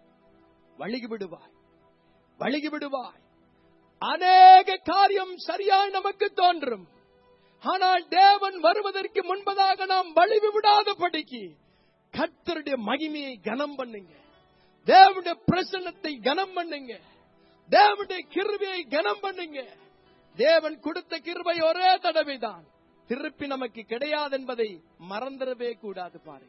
வழுகி விடுவாய் வழுகி விடுவாய் அநேக காரியம் சரியாய் நமக்கு தோன்றும் ஆனால் தேவன் வருவதற்கு முன்பதாக நாம் வழுவி விடாதபடிக்கு கர்த்தருடைய மகிமையை கனம் பண்ணுங்க தேவனுடைய பிரசன்னத்தை கனம் பண்ணுங்க தேவனுடைய கிருபையை கனம் பண்ணுங்க தேவன் கொடுத்த கிருபை ஒரே தடவை தான் திருப்பி நமக்கு கிடையாது என்பதை மறந்துடவே கூடாது பாருங்க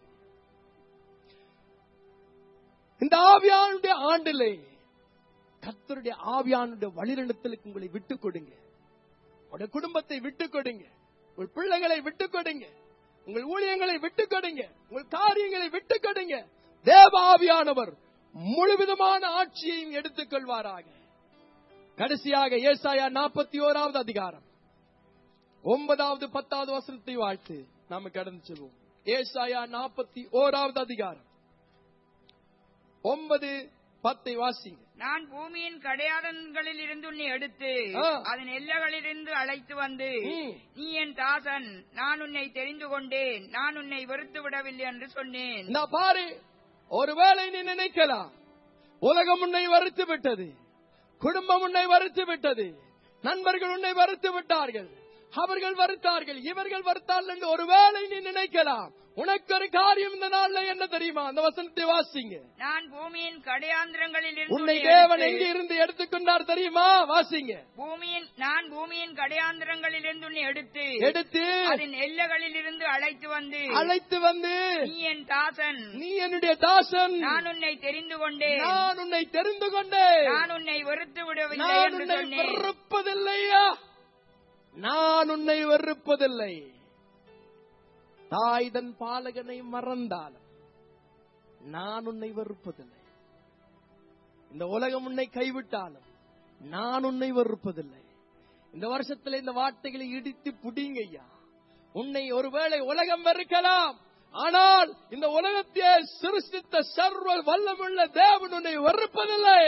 இந்த ஆவியானுடைய ஆண்டிலே கர்த்தருடைய ஆவியானுடைய வழிநடத்தலுக்கு உங்களை விட்டுக் கொடுங்க உங்களுடைய குடும்பத்தை விட்டுக் கொடுங்க உங்கள் பிள்ளைகளை விட்டுக் கொடுங்க உங்கள் ஊழியங்களை விட்டுக் கொடுங்க உங்கள் காரியங்களை விட்டுக் கொடுங்க தேவ ஆவியானவர் முழுவிதமான ஆட்சியையும் எடுத்துக் கொள்வாராக கடைசியாக ஏசாயா நாற்பத்தி ஓராவது அதிகாரம் ஒன்பதாவது பத்தாவது வசனத்தை வாழ்த்து நாம கடந்து செல்வோம் ஏசாயா நாற்பத்தி ஓராவது அதிகாரம் ஒன்பது பத்தை வாசிங்க நான் பூமியின் கடையாளங்களில் இருந்து உன்னை எடுத்து ஆ. அதன் எல்லைகளிலிருந்து அழைத்து வந்து ம். நீ என் தாசன் நான் உன்னை தெரிந்து கொண்டேன் நான் உன்னை வெறுத்து விடவில்லை என்று சொன்னேன் நான் பாரு ஒருவேளை நீ நினைக்கலாம் உலகம் உன்னை வறுத்து விட்டது குடும்பம் உன்னை வறுத்து விட்டது நண்பர்கள் உன்னை வறுத்து விட்டார்கள் அவர்கள் வருத்தார்கள் இவர்கள் வருத்தார்கள் என்று ஒருவேளை நீ நினைக்கலாம் உனக்கு ஒரு காரியம் இந்த நாள்ல என்ன தெரியுமா அந்த வசனத்தை வாசிங்க நான் பூமியின் கடையாந்திரங்களில் இருந்து உன்னை உன்னை தேவன் எடுத்து- எங்க இருந்து எடுத்துக்கொண்டார் தெரியுமா வாசிங்க பூமியின் நான் பூமியின் கடையாந்திரங்களில் இருந்து உன்னை எடுத்து எடுத்து அதன் எல்லைகளில் இருந்து அழைத்து வந்து அழைத்து வந்து நீ என் தாசன் நீ என்னுடைய தாசன் நான் உன்னை தெரிந்து கொண்டேன் நான் உன்னை தெரிந்து கொண்டேன் நான் உன்னை வெறுத்து விடவில்லை நான் என்று உன்னை சொன்னேன் வெறுப்பதில்லையா நான் உன்னை வெறுப்பதில்லை தாய் தன் பாலகனை மறந்தாலும் நான் உன்னை வெறுப்பதில்லை இந்த உலகம் உன்னை கைவிட்டாலும் நான் உன்னை வெறுப்பதில்லை இந்த வருஷத்துல இந்த வார்த்தைகளை இடித்து புடிங்க ஐயா உன்னை ஒருவேளை உலகம் வெறுக்கலாம் ஆனால் இந்த உலகத்தை சிருஷ்டித்த சர்வ வல்லமுள்ள தேவன் உன்னை வெறுப்பதில்லை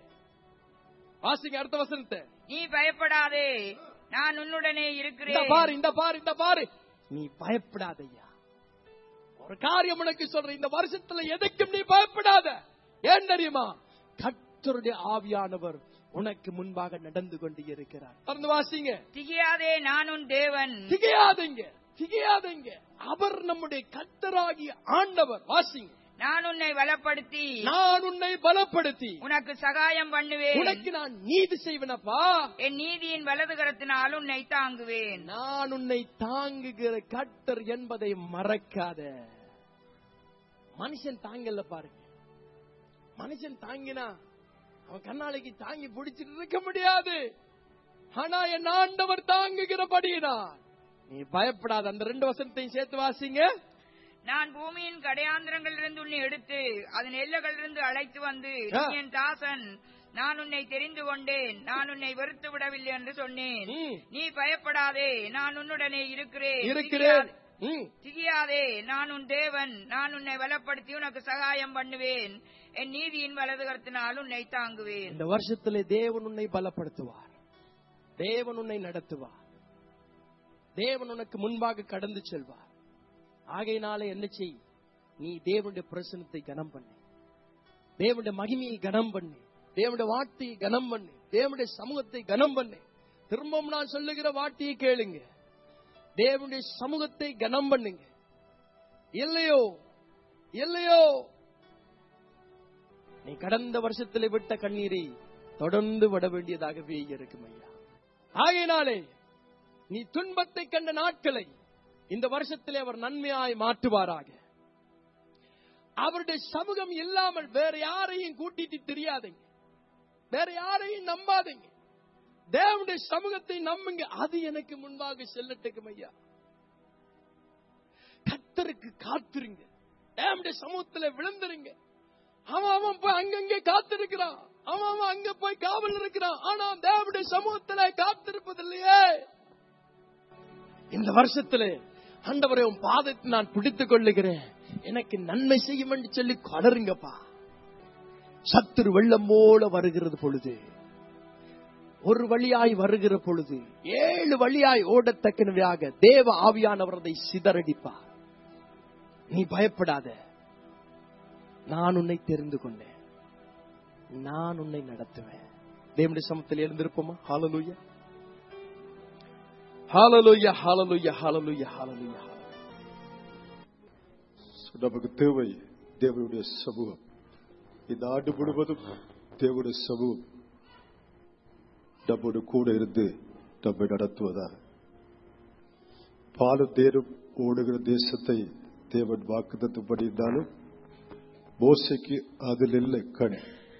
வாசிங்க அடுத்த வசனத்தை நீ பயப்படாதே நான் உன்னுடனே இந்த இருக்கிறேன் பாரு இந்த பாரு இந்த பாரு நீ பயப்படாதய்யா ஒரு காரியம் உனக்கு சொல்றேன் இந்த வருஷத்துல எதுக்கும் நீ பயப்படாத ஏன் தெரியுமா கர்த்தருடைய ஆவியானவர் உனக்கு முன்பாக நடந்து கொண்டு இருக்கிறார் மறந்து வாசிங்க திகையாதே நான் உன் தேவன் திகையாதீங்க திகையாதீங்க அவர் நம்முடைய கர்த்தராகிய ஆண்டவர் வாசிங்க நான் உன்னை பலப்படுத்தி நான் உன்னை பலப்படுத்தி உனக்கு சகாயம் பண்ணுவேன் உனக்கு நான் நீதி செய்வனப்பா என் நீதியின் வலது கரத்தினால் உன்னை தாங்குவேன் நான் உன்னை தாங்குகிற கர்த்தர் என்பதை மறக்காத மனுஷன் தாங்கல பாருங்க மனுஷன் தாங்கினா அவன் கண்ணாலைக்கு தாங்கி பிடிச்சிட்டு இருக்க முடியாது ஆனா என் ஆண்டவர் தாங்குகிறபடியினா நீ பயப்படாத அந்த ரெண்டு வசனத்தையும் சேர்த்து வாசிங்க நான் பூமியின் கடையாந்திரங்களிலிருந்து உன்னை எடுத்து அதன் எல்லைகளிலிருந்து அழைத்து வந்து ஆ. நீ என் தாசன் நான் உன்னை தெரிந்து கொண்டேன் நான் உன்னை வெறுத்து விடவில்லை என்று சொன்னேன் ம். நீ பயப்படாதே நான் உன்னுடனே இருக்கிறேன் இருக்கிறேன் திகையாதே- ம். திகியாதே நான் உன் தேவன் நான் உன்னை பலப்படுத்தி உனக்கு சகாயம் பண்ணுவேன் என் நீதியின் வலது கரத்தினால் உன்னை தாங்குவேன் இந்த வருஷத்திலே தேவன் உன்னை பலப்படுத்துவார் தேவன் உன்னை நடத்துவார் தேவன் உனக்கு முன்பாக கடந்து செல்வார் ஆகையினால என்ன செய் நீ தேவனுடைய பிரசனத்தை கனம் பண்ணு தேவனுடைய மகிமையை கனம் பண்ணு தேவனுடைய வார்த்தையை கனம் பண்ணு தேவனுடைய சமூகத்தை கனம் பண்ணு திரும்பவும் நான் சொல்லுகிற வார்த்தையை கேளுங்க தேவனுடைய சமூகத்தை கனம் பண்ணுங்க இல்லையோ இல்லையோ நீ கடந்த வருஷத்தில் விட்ட கண்ணீரை தொடர்ந்து விட வேண்டியதாகவே இருக்கும் ஐயா ஆகையினாலே நீ துன்பத்தை கண்ட நாட்களை இந்த வருஷத்திலே அவர் நன்மையாய் மாற்றுவாராக அவருடைய சமூகம் இல்லாமல் வேற யாரையும் கூட்டிட்டு தெரியாதீங்க வேற யாரையும் நம்பாதீங்க தேவனுடைய சமூகத்தை நம்புங்க அது எனக்கு முன்பாக செல்லட்டுக்கும் ஐயா கத்தருக்கு காத்துருங்க தேவனுடைய சமூகத்துல விழுந்துருங்க அவன் அவன் போய் அங்கங்கே காத்திருக்கிறான் அவன் அவன் அங்க போய் காவல் இருக்கிறான் ஆனா தேவனுடைய சமூகத்துல காத்திருப்பதில்லையே இந்த வருஷத்துல ஆண்டவரை உன் பாதத்தை நான் பிடித்துக் கொள்ளுகிறேன் எனக்கு நன்மை செய்யும் என்று சொல்லி கொடருங்கப்பா சத்துரு வெள்ளம் போல வருகிறது பொழுது ஒரு வழியாய் வருகிற பொழுது ஏழு வழியாய் ஓடத்தக்கனவையாக தேவ ஆவியானவரதை சிதறடிப்பார் நீ பயப்படாத நான் உன்னை தெரிந்து கொண்டேன் நான் உன்னை நடத்துவேன் தேவனுடைய சமத்தில் எழுந்திருப்போமா ஹாலலூயா ஹாலலூயா ஹாலலூயா ஹாலலூயா ஹாலலூயா நமக்கு தேவை தேவனுடைய சமூகம் இந்த ஆண்டு முழுவதும் தேவனுடைய சமூகம் நம்மோடு கூட இருந்து நம்மை நடத்துவதாக பாலும் தேரும் ஓடுகிற தேசத்தை தேவன் வாக்குத்தப்படி இருந்தாலும் மோசைக்கு அதில் இல்லை கண்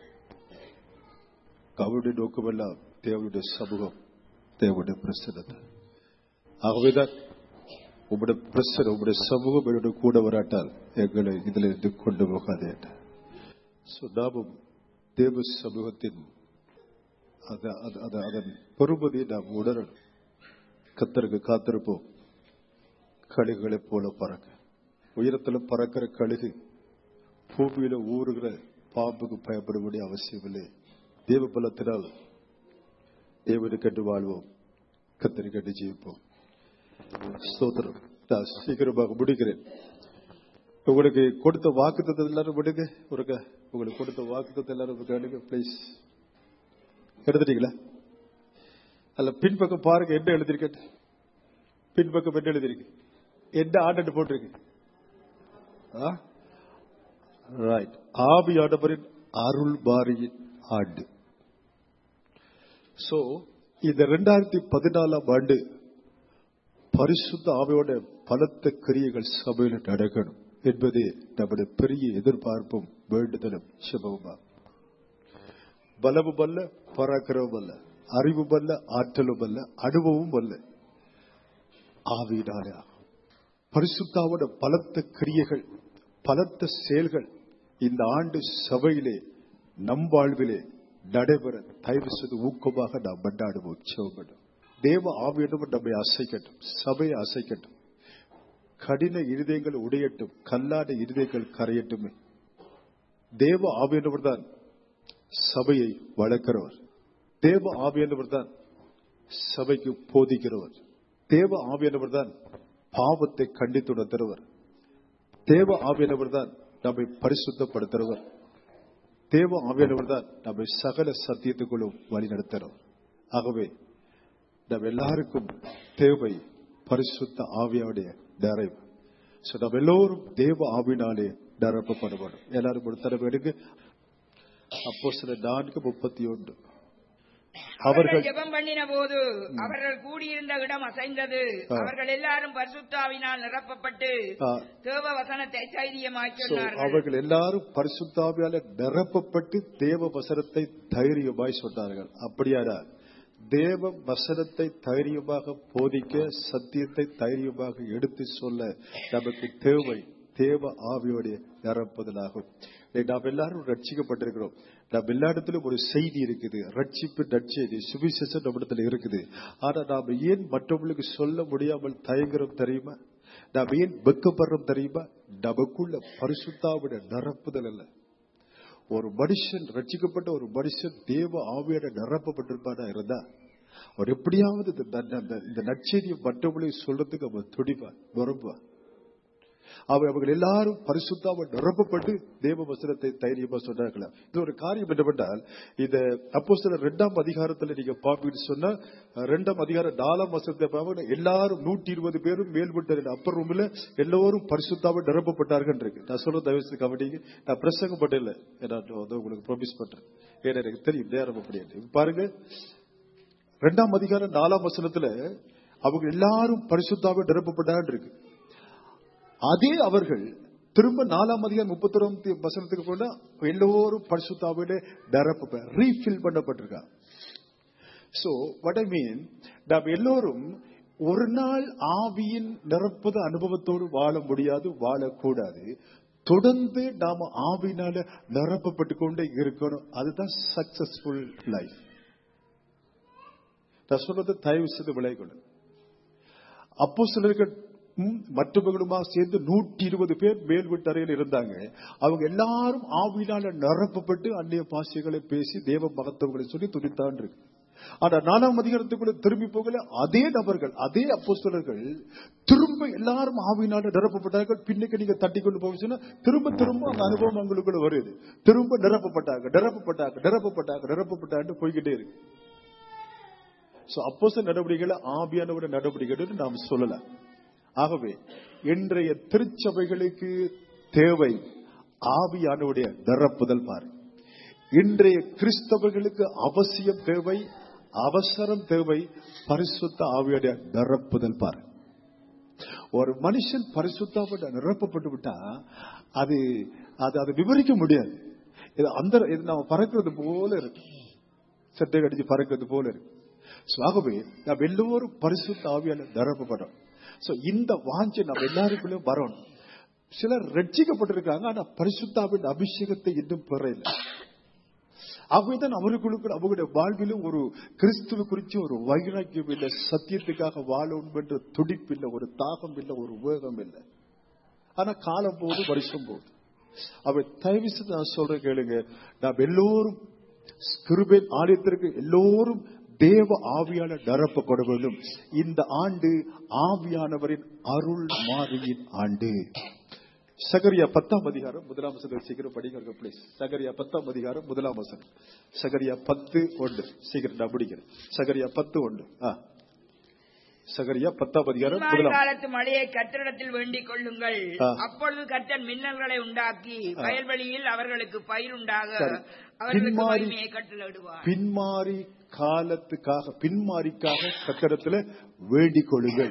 அவருடைய நோக்கமெல்லாம் தேவனுடைய சமூகம் தேவனுடைய பிரசனத்தை ஆகவேதான் உங்களுடைய பிரச்சனை உங்களுடைய சமூகம் என்னோட கூட வராட்டால் எங்களை இதில் இருந்து கொண்டு போகாதே என்றார். So, நாமும் தேவ சமூகத்தின் அத- அத- அத- அதன் பெருமதியை நாம் உணரணும் கத்தருக்கு காத்திருப்போம் கழுகுகளைப் போல பறக்க உயரத்துல பறக்கிற கழுகு பூமியில ஊறுகிற பாம்புக்கு பயப்பட வேண்டிய அவசியமில்லை தேவ பலத்தினால் தேவனை கண்டு வாழ்வோம் கத்தரை கண்டு ஜீவிப்போம் ஸ்தோத்திரம் நான் சீக்கிரமாக முடிக்கிறேன் உங்களுக்கு கொடுத்த வாக்குத்தத்தை எல்லாரும் விடுங்க ஒருக்க உங்களுக்கு கொடுத்த வாக்குத்தத்தை எல்லாரும் கேளுங்க ப்ளீஸ் எடுத்துட்டீங்களா அல்ல பின்பக்கம் பாருங்க என்ன எழுதிருக்க பின்பக்கம் என்ன எழுதிருக்கு என்ன ஆண்டு போட்டிருக்கு ரைட் ஆவியானவரின் அருள் மாறியின் ஆண்டு சோ இந்த ரெண்டாயிரத்தி பதினாலாம் ஆண்டு பரிசுத்த ஆவியோட பலத்த கிரியைகள் சபையில் நடக்கணும் என்பது நம்முடைய பெரிய எதிர்பார்ப்பும் வேண்டுதலும் சிவமா பலமும் அல்ல பராக்கிரமும் அல்ல அறிவும் அல்ல ஆற்றலும் அல்ல அனுபவமும் அல்ல ஆவியினாலே ஆகும். பரிசுத்தாவோட பலத்த கிரியைகள் பலத்த செயல்கள் இந்த ஆண்டு சபையிலே நம் வாழ்விலே நடைபெற தயவு செய்து ஊக்கமாக நாம் கொண்டாடுவோம் சிவப்படும் தேவ ஆவியிடம் நம்மை அசைக்கட்டும் சபையை அசைக்கட்டும் கடின இருதயங்கள் உடையட்டும் கல்லாத இருதயங்கள் கரையட்டுமே தேவ ஆவியனவர் தான் சபையை வளர்க்கிறவர் தேவ ஆவியானவர் தான் சபைக்கு போதிக்கிறவர் தேவ ஆவியானவர் தான் பாவத்தை கண்டித்துணர்த்துறவர் தேவ ஆவியானவர் தான் நம்மை பரிசுத்தப்படுத்துறவர் தேவ ஆவியானவர் தான் நம்மை சகல சத்தியத்துக்குள்ளும் வழி நடத்துறவர் ஆகவே நம்ம எல்லாருக்கும் தேவை பரிசுத்த ஆவியாவுடைய நிறைவு So, நம்ம எல்லோரும் தேவ ஆவினாலே நிரப்பப்பட வேண்டும் எல்லாரும் ஒரு தடவை எடுங்க அப்போ சில நான்கு முப்பத்தி ஒன்று அவர்கள் அவர்கள் ஜெபம் பண்ணின போது அவர்கள் கூடியிருந்த இடம் அசைந்தது ஆ. அவர்கள் எல்லாரும் பரிசுத்தாவினால் நிரப்பப்பட்டு ஆ, தேவ வசனத்தை தைரியமாய் so, சொன்னார்கள் அவர்கள் எல்லாரும் பரிசுத்தாவியால நிரப்பப்பட்டு தேவ வசனத்தை தைரியமாய் சொன்னார்கள் அப்படியாரா தேவ வசனத்தை தைரியமாக போதிக்க சத்தியத்தை தைரியமாக எடுத்து சொல்ல நமக்கு தேவை தேவ ஆவியோடைய நிரப்புதலாகும் இன்னைக்கு நாம் எல்லாரும் ரட்சிக்கப்பட்டிருக்கிறோம் நாம் எல்லா இடத்திலும் ஒரு செய்தி இருக்குது ரட்சிப்பு நற்செய்தி சுவிசேஷம் நம்மிடத்துல இருக்குது ஆனா நாம் ஏன் மற்றவங்களுக்கு சொல்ல முடியாமல் தயங்குறோம் தெரியுமா நாம் ஏன் வெக்கப்படுறோம் தெரியுமா நமக்குள்ள பரிசுத்தாவிட நிரப்புதல் அல்ல ஒரு மனுஷன் ரட்சிக்கப்பட்ட ஒரு மனுஷன் தேவ ஆவியோட நிரப்பப்பட்டிருப்பானா இருந்தா அவர் எப்படியாவது இந்த ந- ந- இந்த நற்செய்தியை மற்றவங்களையும் சொல்றதுக்கு அவன் துடிப்பான் விரும்புவான் அவ அவர்கள் எல்லாரும் பரிசுத்தாவ நிரப்பப்பட்டு தேவ வசனத்தை தைரியமா சொன்னார்களா இது ஒரு காரியம் என்னவென்றால் இந்த அப்போ சில ரெண்டாம் அதிகாரத்துல நீங்க பாப்பீன்னு சொன்னா ரெண்டாம் அதிகாரம் நாலாம் வசனத்தை பார்க்க எல்லாரும் நூற்றி இருபது பேரும் மேல்பட்ட அப்பர் ரூம்ல எல்லோரும் பரிசுத்தாவ நிரப்பப்பட்டார்கள் இருக்கு நான் சொல்ற தயவுசெய்து கவனிங்க நான் பிரசங்கம் பண்ணல நான் வந்து உங்களுக்கு ப்ரொமிஸ் பண்றேன் ஏன்னா எனக்கு தெரியும் நேரம் அப்படி என்று. பாருங்க ரெண்டாம் அதிகாரம் நாலாம் வசனத்துல அவங்க எல்லாரும் பரிசுத்தாவ நிரப்பப்பட்டார்கள் இருக்கு அதே அவர்கள் திரும்ப நாலாம் அதிகாரம் முப்பத்தி வசனத்துக்கு போனா எல்லோரும் பரிசுத்தாவிட நிரப்ப ரீஃபில் பண்ணப்பட்டிருக்காங்க சோ what I mean நாம் எல்லோரும் ஒரு நாள் ஆவியின் நிரப்புத அனுபவத்தோடு வாழ முடியாது வாழக்கூடாது தொடர்ந்து நாம ஆவியினால நிரப்பப்பட்டு கொண்டே இருக்கணும் அதுதான் சக்சஸ்ஃபுல் லைஃப் நான் சொல்றது தயவு செய்து விளைகொள்ளும் அப்போ சிலர்கள் மற்றவர்களுமா சேர்ந்து நூற்றி இருபது பேர் மேல் வீட்டறையில் இருந்தாங்க அவங்க எல்லாரும் ஆவியினால நிரப்பப்பட்டு அந்நிய பாஷைகளை பேசி தேவ மகத்தவங்களை சொல்லி துடித்தான் இருக்கு ஆனா நாலாம் அதிகாரத்துக்குள்ள திரும்பி போகல அதே நபர்கள் அதே அப்போஸ்தலர்கள் திரும்ப எல்லாரும் ஆவியினால நிரப்பப்பட்டார்கள் பின்னுக்கு நீங்க தட்டி கொண்டு போச்சுன்னா திரும்ப திரும்ப அந்த அனுபவம் அவங்களுக்குள்ள வருது திரும்ப நிரப்பப்பட்டாங்க நிரப்பப்பட்டாங்க நிரப்பப்பட்டாங்க நிரப்பப்பட்டாங்க போய்கிட்டே இருக்கு சோ அப்போச நடவடிக்கைகளை ஆவியானவருடைய நடவடிக்கைகள் நாம் சொல்லலாம் ஆகவே இன்றைய திருச்சபைகளுக்கு தேவை ஆவியானவருடைய நிரப்புதல் பாரு இன்றைய கிறிஸ்தவர்களுக்கு அவசியம் தேவை அவசரம் தேவை பரிசுத்த ஆவியுடைய நிரப்புதல் பாரு ஒரு மனுஷன் பரிசுத்தாவோட நிரப்பப்பட்டு விட்டா அது அது அதை விவரிக்க முடியாது இது அந்த இது நாம பறக்கிறது போல இருக்கு சட்டை கடிச்சு பறக்கிறது போல இருக்கு So, ஆகவே நாம் எல்லோரும் பரிசுத்த ஆவியால நிரப்பப்படும் சோ இந்த வாஞ்சை நம்ம எல்லாருக்குள்ளயும் வரணும் சிலர் ரட்சிக்கப்பட்டிருக்காங்க ஆனா பரிசுத்தாவின் அபிஷேகத்தை இன்னும் பெறல ஆகவேதான் அவர்களுக்கு அவங்களுடைய வாழ்விலும் ஒரு கிறிஸ்துவ குறித்து ஒரு வைராக்கியம் இல்லை சத்தியத்துக்காக வாழணும் என்ற துடிப்பு இல்லை ஒரு தாகம் இல்லை ஒரு வேகம் இல்லை ஆனா காலம் போகுது வருஷம் போகுது அவை தயவு செய்து நான் சொல்றேன் கேளுங்க நாம் எல்லோரும் கிருபேன் ஆலயத்திற்கு எல்லோரும் தேவ ஆவியான நிரப்பப்பட வேண்டும் இந்த ஆண்டு ஆவியானவரின் அருள் மாறியின் ஆண்டு சகரியா பத்தாம் அதிகாரம் முதலாம் வசனம் சீக்கிரம் படிங்க பிளீஸ் சகரியா பத்தாம் அதிகாரம் முதலாம் வசனம் சகரியா பத்து ஒன்று சீக்கிரம் நான் முடிக்கிறேன் சகரியா பத்து ஒன்று ஆ சகரியா பத்தாம் அதிகாரம் பின்மாறி முதலாம் காலத்து மழையை கத்தரிடத்தில் வேண்டிக் கொள்ளுங்கள் ஆ. அப்பொழுது கத்தர் மின்னல்களை உண்டாக்கி வயல்வெளியில் அவர்களுக்கு பயிர் உண்டாக சரி. அவர்களுக்கு பின்மாறி- மகிமையை கட்டளையிடுவார் பின்மாறி காலத்துக்காக பின்மாரிக்காக கத்தடத்துல வேண்டிக் கொள்ளுங்கள்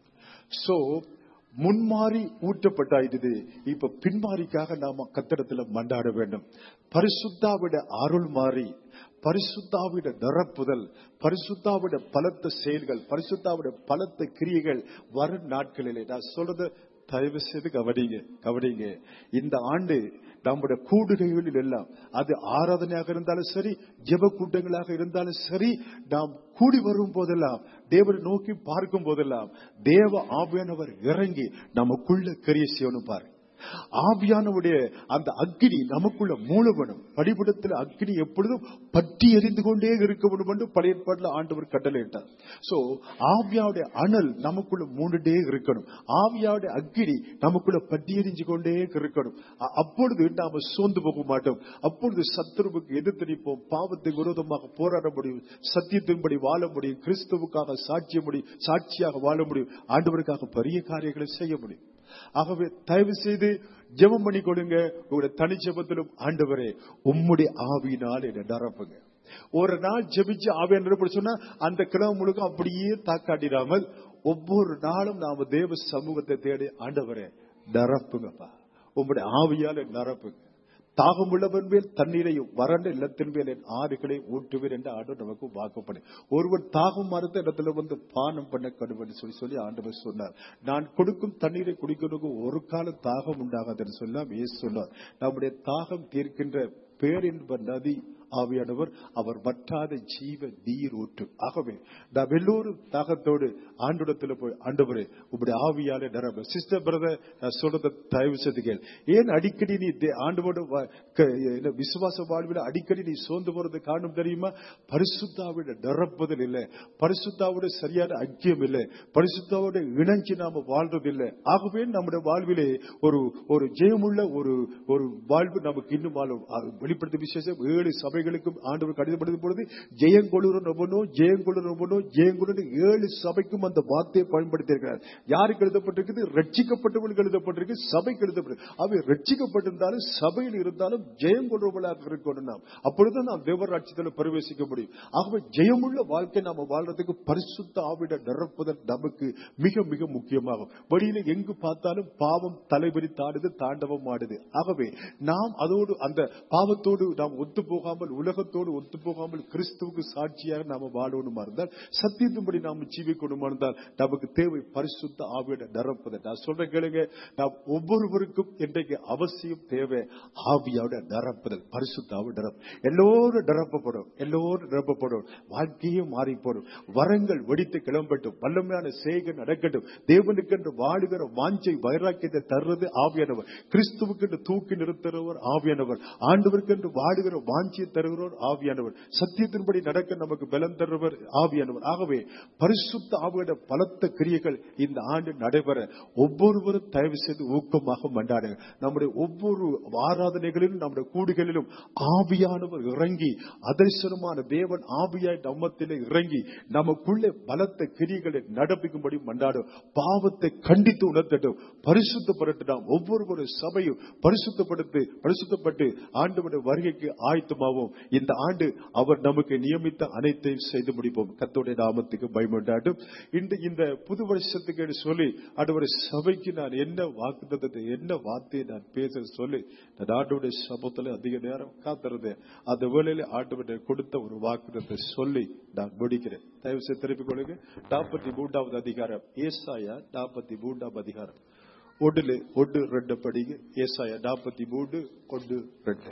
சோ முன்மாறி ஊற்றப்பட்டாயிடுது இப்ப பின்மாரிக்காக நாம கத்தடத்துல மண்டாட வேண்டும் பரிசுத்தாவிட அருள் மாறி பரிசுத்தாவிட நிரப்புதல் பரிசுத்தாவிட பலத்த செயல்கள் பரிசுத்தாவிட பலத்த கிரியைகள் வரும் நாட்களிலே நான் சொல்றது தயவு செய்து கவனிங்க கவனிங்க இந்த ஆண்டு நம்முடைய கூடுகைகளில் எல்லாம் அது ஆராதனையாக இருந்தாலும் சரி ஜெப கூட்டங்களாக இருந்தாலும் சரி நாம் கூடி வரும் போதெல்லாம் தேவரை நோக்கி பார்க்கும் போதெல்லாம் தேவ ஆவியானவர் இறங்கி நமக்குள்ள கரிய செய்யணும் பாரு ஆவியானவுடைய அந்த அக்கினி நமக்குள்ள மூலவனும் படிபடத்தில் அக்கினி எப்பொழுதும் பற்றி எரிந்து கொண்டே இருக்க வேண்டும் என்று பழைய ஏற்பாட்டில் ஆண்டவர் கட்டளையிட்டார் சோ ஆவியாவுடைய அனல் நமக்குள்ள மூண்டுட்டே இருக்கணும் ஆவியாவுடைய அக்கினி நமக்குள்ள பற்றி எரிஞ்சு கொண்டே இருக்கணும் அ- அப்பொழுது நாம சோர்ந்து போக மாட்டோம் அப்பொழுது சத்துருவுக்கு எதிர்த்து நிற்போம் பாவத்துக்கு விரோதமாக போராட முடியும் சத்தியத்தின்படி வாழ முடியும் கிறிஸ்துவுக்காக சாட்சிய முடியும் சாட்சியாக வாழ முடியும் ஆண்டவருக்காக பெரிய காரியங்களை செய்ய முடியும் ஆகவே தயவு செய்து ஜெபம் பண்ணி கொடுங்க உங்களுடைய தனிச்சபத்திலும் ஆண்டவரே உம்முடைய ஆவியினால் என்னை நிரப்புங்க ஒரு நாள் ஜெபிச்சு ஆவியா நிரப்ப சொன்னா அந்த கிழமை முழுக்க அப்படியே தாக்காட்டிடாமல் ஒவ்வொரு நாளும் நாம தேவ சமூகத்தை தேடி ஆண்டவரே நிரப்புங்கப்பா உம்முடைய ஆவியால நிரப்புங்க தாகம் உள்ளவன் மேல் தண்ணீரையும் வறண்ட இல்லத்தின் மேல் என் ஆறுகளை ஊட்டுவேன் என்று ஆண்டவர் நமக்கு வாக்குப்படு ஒருவன் தாகம் மறுத்த இடத்துல வந்து பானம் பண்ண கடுவன் சொல்லி சொல்லி ஆண்டவர் சொன்னார் நான் கொடுக்கும் தண்ணீரை குடிக்கிறதுக்கு ஒரு காலம் தாகம் உண்டாகாதுன்னு சொல்லாம் இயேசு சொன்னார் நம்முடைய தாகம் தீர்க்கின்ற பேரின்ப நதி ஆவியானவர் அவர் வற்றாத ஜீவ நீர் ஊற்று ஆகவே நாம் எல்லோரும் தாகத்தோடு ஆண்டுடத்துல போய் ஆண்டவரே உங்களுடைய ஆவியால நிரம்ப சிஸ்டர் பிரதர் நான் சொல்றத தயவு செய்து கேள் ஏன் அடிக்கடி நீ தே- ஆண்டவோட வ- க- என்ன விசுவாச வாழ்வில் அடிக்கடி நீ சோர்ந்து போறது காரணம் தெரியுமா பரிசுத்தாவிட நிரப்புதல் இல்லை பரிசுத்தாவோட சரியான ஐக்கியம் இல்லை பரிசுத்தாவோட இணைஞ்சு நாம வாழ்றது இல்லை ஆகவே நம்முடைய வாழ்விலே ஒரு ஒரு ஜெயமுள்ள ஒரு ஒரு வாழ்வு நமக்கு இன்னும் வாழும் அது வெளிப்படுத்த விசேஷம் ஏழு சபைகளுக்கும் ஆண்டவர் கடிதப்படுத்தும் பொழுது ஜெயங்கொழுர நொபனோ ஜெயங்கொழுர நொபனோ ஜெயங்கொழு ஏழு சபைக்கும் அந்த வார்த்தையை பயன்படுத்தி இருக்கிறார் யாருக்கு எழுதப்பட்டிருக்குது ரட்சிக்கப்பட்டவர்களுக்கு எழுதப்பட்டிருக்கு சபைக்கு எழுதப்பட்டிருக்கு அவை ரட்சிக்கப்பட்டிருந்தாலும் சபையில் இருந்தாலும் ஜெயம் கொள்றவர்களாக இருக்கணும் நாம் அப்பொழுது நாம் தேவர் ராட்சியத்தில் பிரவேசிக்க முடியும் ஆகவே ஜெயமுள்ள வாழ்க்கை நாம வாழ்றதுக்கு பரிசுத்த ஆவிட நிரப்புதல் நமக்கு மிக மிக முக்கியமாகும் வழியில எங்கு பார்த்தாலும் பாவம் தலைவிரித்தாடுது தாண்டவம் ஆடுது ஆகவே நாம் அதோடு அந்த பாவத்தோடு நாம் ஒத்து போகாமல் உலகத்தோடு ஒத்து போகாமல் கிறிஸ்துவுக்கு சாட்சியாக நாம வாழணுமா இருந்தால் சத்தியத்தின்படி நாம் ஜீவிக்கணுமா இருந்தால் நமக்கு தேவை பரிசுத்த ஆவியோட நிரப்புதல் நான் சொல்றேன் கேளுங்க நாம் ஒவ்வொருவருக்கும் இன்றைக்கு அவசியம் தேவை ஆவியோட நிரப்புதல் பரிசுத்த ஆவி நிரப்பு எல்லோரும் நிரப்பப்படும் எல்லோரும் நிரப்பப்படும் வாழ்க்கையே மாறி போடும் வரங்கள் வெடித்து கிளம்பட்டும் வல்லமையான செய்கை நடக்கட்டும் தேவனுக்கென்று வாழுகிற வாஞ்சை வைராக்கியத்தை தருவது ஆவியானவர் கிறிஸ்துவுக்கென்று தூக்கி நிறுத்துறவர் ஆவியானவர் ஆண்டவருக்கென்று வாழுகிற வாஞ்சியை தருகிறவர் ஆவியானவர் சத்தியத்தின்படி நடக்க நமக்கு பலம் தருவர் ஆவியானவர் ஆகவே பரிசுத்த ஆவியோட பலத்த கிரியைகள் இந்த ஆண்டு நடைபெற ஒவ்வொருவரும் தயவு செய்து ஊக்கமாக மண்டாடுங்க நம்முடைய ஒவ்வொரு ஆராதனைகளிலும் நம்முடைய கூடுகளிலும் ஆவியானவர் இறங்கி அதர்சனமான தேவன் ஆவியாய் நம்மத்திலே இறங்கி நமக்குள்ளே பலத்த கிரிகளை நடப்பிக்கும்படி மண்டாடும் பாவத்தை கண்டித்து உணர்த்தட்டும் பரிசுத்தப்பட்டு நாம் ஒவ்வொரு சபையும் பரிசுத்தப்படுத்தி பரிசுத்தப்பட்டு ஆண்டவருடைய வருகைக்கு ஆயத்தமாவோம் இந்த ஆண்டு அவர் நமக்கு நியமித்த அனைத்தையும் செய்து முடிப்போம் கத்தோடைய நாமத்துக்கு பயமுண்டாட்டும் இன்று இந்த புது வருஷத்துக்கு என்று சொல்லி ஆண்டவருடைய சபைக்கு நான் என்ன வாக்குத்தத்தை என்ன வார்த்தையை நான் பேச சொல்லி நான் ஆண்டவருடைய சமூகத்தில் அதிக நேரம் காத்திருந்தேன் அந்த வேளையில ஆண்டவருடைய கொடுத்த ஒரு வாக்குத்தத்தை சொல்லி நான் முடிக்கிறேன் தயவு செய்து திருப்பிக் கொள்ளுங்க நாற்பத்தி மூன்றாவது அதிகாரம் ஏசாயா நாற்பத்தி மூன்றாம் அதிகாரம் ஒன்றுல ஒன்று ரெண்டு படிங்க ஏசாயா நாற்பத்தி மூன்று ஒன்று ரெண்டு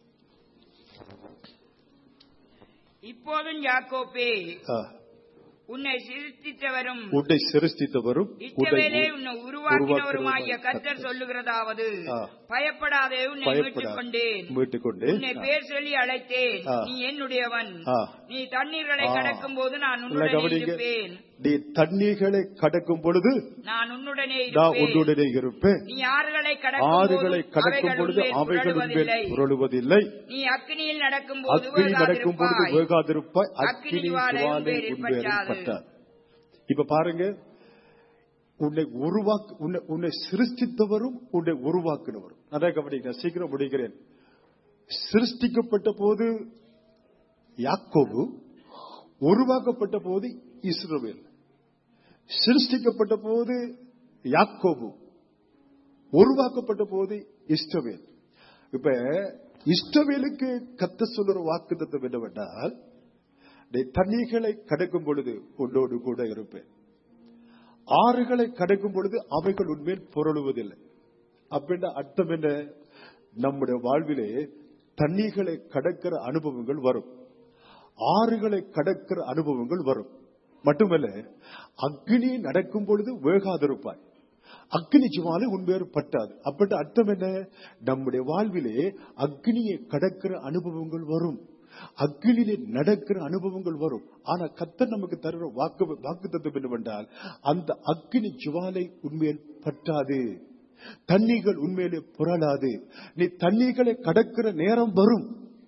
இப்போதும் யாக்கோப்பே ஆ. உன்னை சிருஷ்டித்தவரும் உன்னை சிருஷ்டித்தவரும் இச்சவேலே உன்னை உன்னை உருவாக்கினவருமாகிய உருவாக்கினவருமாகிய கர்த்தர் சொல்லுகிறதாவது ஆ. பயப்படாதே உன்னை மீட்டுக் பயப்படாத கொண்டேன் மீட்டுக் கொண்டு உன்னை பேர் சொல்லி அழைத்தேன் ஆ. நீ என்னுடையவன் ஆ. நீ தண்ணீர்களை ஆ. கடக்கும் போது நான் நல்லா உன்னுடனே கவனிங்க இருப்பேன் நீ தண்ணீர்களை கடக்கும் பொழுது நான் உன்னுடனே நான் இருப்பேன் உன்னுடனே இருப்பேன் நீ ஆறுகளை கடக்கும் ஆறுகளை கடக்கும் பொழுது அவைகளின் மேல் புரளுவதில்லை நீ அக்கினியில் நடக்கும் போது அக்கினி நடக்கும் பொழுது வேகாதிருப்பாய் அக்கினி அக்கினி ஜுவாலை ஜுவாலை உன் பேரில் உன் பேரில் பற்றாது. பற்றார் இப்ப பாருங்க உன்னை உருவாக்கு உன்னை உன்னை சிருஷ்டித்தவரும் உன்னை உருவாக்குனவரும் அதான் கவனிக்கிறேன் சீக்கிரம் முடிக்கிறேன் சிருஷ்டிக்கப்பட்ட போது யாக்கோபு உருவாக்கப்பட்ட போது இஸ்ரவேல் சிருஷ்டிக்கப்பட்ட போது யாக்கோபு உருவாக்கப்பட்ட போது இஷ்டவேல் இப்ப இஷ்டவேலுக்கு கத்த சொல்லுற வாக்கு தத்துவம் என்னவென்றால் நீ தண்ணீர்களை கடக்கும் பொழுது உன்னோடு கூட இருப்பேன் ஆறுகளை கடக்கும் பொழுது அவைகள் உண்மையில் புரளுவதில்லை அப்படின்ற அர்த்தம் என்ன நம்முடைய வாழ்விலே தண்ணீர்களை கடக்கிற அனுபவங்கள் வரும் ஆறுகளை கடக்கிற அனுபவங்கள் வரும் மட்டுமல்ல அக்னி நடக்கும் பொழுது வேகாதிருப்பாய் அக்னி ஜுவாலை உண்மையோடு பட்டாது அப்படி அர்த்தம் என்ன நம்முடைய வாழ்விலே அக்னியை கடக்கிற அனுபவங்கள் வரும் அக்னியிலே நடக்கிற அனுபவங்கள் வரும் ஆனா கத்தர் நமக்கு தருகிற வாக்கு வாக்கு தத்துவம் என்னவென்றால் அந்த அக்னி ஜுவாலை உண்மையில் பட்டாது தண்ணீர்கள் உண்மையிலே புரளாது நீ தண்ணீர்களை கடக்கிற நேரம் வரும்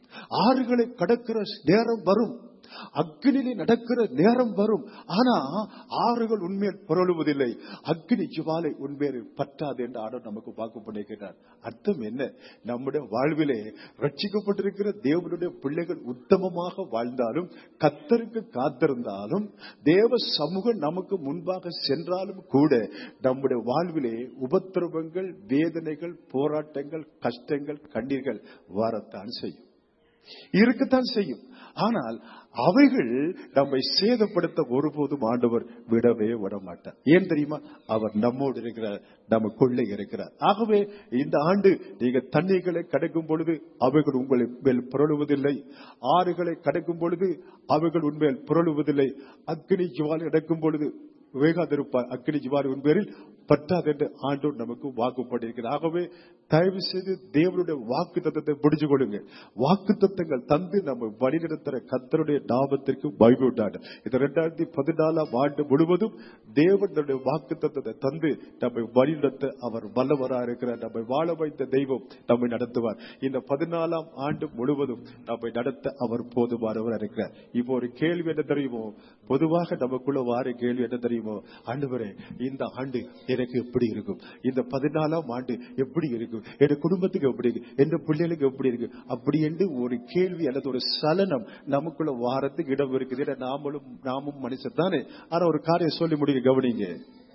ஆறுகளை கடக்கிற நேரம் வரும் அக்னியிலே நடக்கிற நேரம் வரும் ஆனா ஆறுகள் உண்மையில் புரளுவதில்லை அக்னி ஜுவாலை உண்மையில் பற்றாது என்று ஆடர் நமக்கு வாக்கு பண்ணிக்கிறார் அர்த்தம் என்ன நம்முடைய வாழ்விலே ரட்சிக்கப்பட்டிருக்கிற தேவனுடைய பிள்ளைகள் உத்தமமாக வாழ்ந்தாலும் கத்தருக்கு காத்திருந்தாலும் தேவ சமூகம் நமக்கு முன்பாக சென்றாலும் கூட நம்முடைய வாழ்விலே உபத்திரவங்கள் வேதனைகள் போராட்டங்கள் கஷ்டங்கள் கண்ணீர்கள் வரத்தான் செய்யும் இருக்கத்தான் செய்யும் ஆனால் அவைகள் நம்மை சேதப்படுத்த ஒருபோதும் ஆண்டவர் விடவே விட மாட்டார் ஏன் தெரியுமா அவர் நம்மோடு இருக்கிறார் நமக்குள்ளே இருக்கிறார் ஆகவே இந்த ஆண்டு நீங்க தண்ணீர்களை கடக்கும் பொழுது அவைகள் உங்களை மேல் புரளுவதில்லை ஆறுகளை கடக்கும் பொழுது அவைகள் உண்மையில் புரளுவதில்லை அக்னி ஜுவாலை நடக்கும் பொழுது வேகாதிருப்பார் அக்னி ஜிவாரி உன் பேரில் பற்றாது என்று ஆண்டோர் நமக்கு வாக்குப்பட்டிருக்கிறார் ஆகவே தயவு செய்து தேவனுடைய வாக்கு தத்தத்தை பிடிச்சு கொடுங்க வாக்கு தத்தங்கள் தந்து நம்ம வழிநடத்துற கத்தருடைய நாமத்திற்கு பயப்பட்டாங்க இது ரெண்டாயிரத்தி பதினாலாம் ஆண்டு முழுவதும் தேவனுடைய வாக்கு தத்தத்தை தந்து நம்மை வழிநடத்த அவர் வல்லவரா இருக்கிறார் நம்மை வாழ வைத்த தெய்வம் நம்மை நடத்துவார் இந்த பதினாலாம் ஆண்டு முழுவதும் நம்மை நடத்த அவர் போதுமானவர் இருக்கிறார் இப்போ ஒரு கேள்வி என்ன தெரியுமோ பொதுவாக நமக்குள்ள வார கேள்வி என்ன தெரியுமோ ஆண்டவரே இந்த ஆண்டு எனக்கு எப்படி இருக்கும் இந்த பதினாலாம் ஆண்டு எப்படி இருக்கும் என் குடும்பத்துக்கு எப்படி இருக்கு என் பிள்ளைகளுக்கு எப்படி இருக்கு அப்படி என்று ஒரு கேள்வி அல்லது ஒரு சலனம் நமக்குள்ள வாரத்துக்கு இடம் இருக்குது ஏன்னா நாமளும் நாமும் மனுஷன் தானே ஆனா ஒரு காரியம் சொல்லி முடிக்க கவனிங்க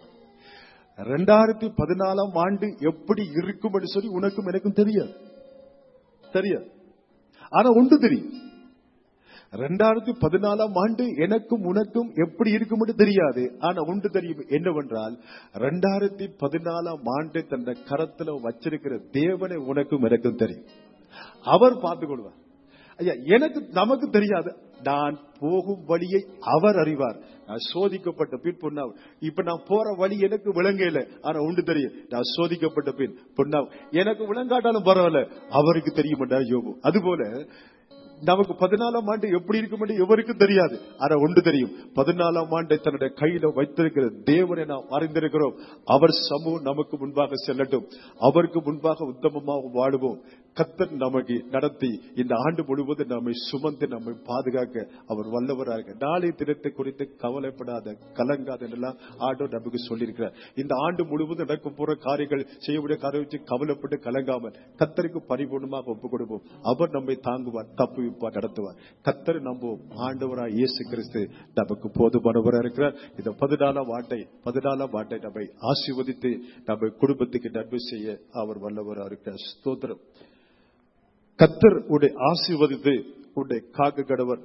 ரெண்டாயிரத்தி பதினாலாம் ஆண்டு எப்படி இருக்கும் என்று சொல்லி உனக்கும் எனக்கும் தெரியாது தெரியாது ஆனா ஒன்று தெரியும் ரெண்டாயிரத்தி பதினாலாம் ஆண்டு எனக்கும் உனக்கும் எப்படி இருக்கும் தெரியாது ஆனா ஒன்று தெரியும் என்னவென்றால் ரெண்டாயிரத்தி பதினாலாம் ஆண்டு தன்னை கரத்துல வச்சிருக்கிற தேவனை உனக்கும் எனக்கும் தெரியும் அவர் பார்த்துக் கொள்வார் ஐயா எனக்கு நமக்கு தெரியாது நான் போகும் வழியை அவர் அறிவார் நான் சோதிக்கப்பட்ட பின் பொன்னா இப்ப நான் போற வழி எனக்கு விளங்கல ஆனா உண்டு தெரியும் நான் சோதிக்கப்பட்ட பின் பொன்னா எனக்கு விளங்காட்டாலும் பரவாயில்ல அவருக்கு தெரியும் யோபு அதுபோல நமக்கு பதினாலாம் ஆண்டு எப்படி இருக்கும் என்று எவருக்கும் தெரியாது ஆனா ஒன்று தெரியும் பதினாலாம் ஆண்டை தன்னுடைய கையில வைத்திருக்கிற தேவனை நாம் அறிந்திருக்கிறோம் அவர் சமூகம் நமக்கு முன்பாக செல்லட்டும் அவருக்கு முன்பாக உத்தமமாக வாழுவோம் கத்தர் நமக்கு நடத்தி இந்த ஆண்டு முழுவதும் நம்மை சுமந்து நம்மை பாதுகாக்க அவர் வல்லவராக நாளை தினத்தை குறித்து கவலைப்படாத கலங்காத எல்லாம் ஆண்டோ நமக்கு சொல்லியிருக்கிறார் இந்த ஆண்டு முழுவதும் நடக்கும் போற காரியங்கள் செய்யக்கூடிய காரியம் வச்சு கவலைப்பட்டு கலங்காமல் கத்தருக்கு பரிபூர்ணமாக ஒப்புக் கொடுப்போம் அவர் நம்மை தாங்குவார் தப்புவிப்பார் நடத்துவார் கத்தர் நம்புவோம் ஆண்டவராய் இயேசு கிறிஸ்து நமக்கு போதுமானவராக இருக்கிறார் இந்த பதினாலாம் ஆண்டை பதினாலாம் ஆண்டை நம்மை ஆசீர்வதித்து நம்ம குடும்பத்துக்கு நன்மை செய்ய அவர் வல்லவராக இருக்கிறார் ஸ்தோத்திரம் கத்தர் உன்னை ஆசீர்வதித்து உன்னை காக்க கடவர்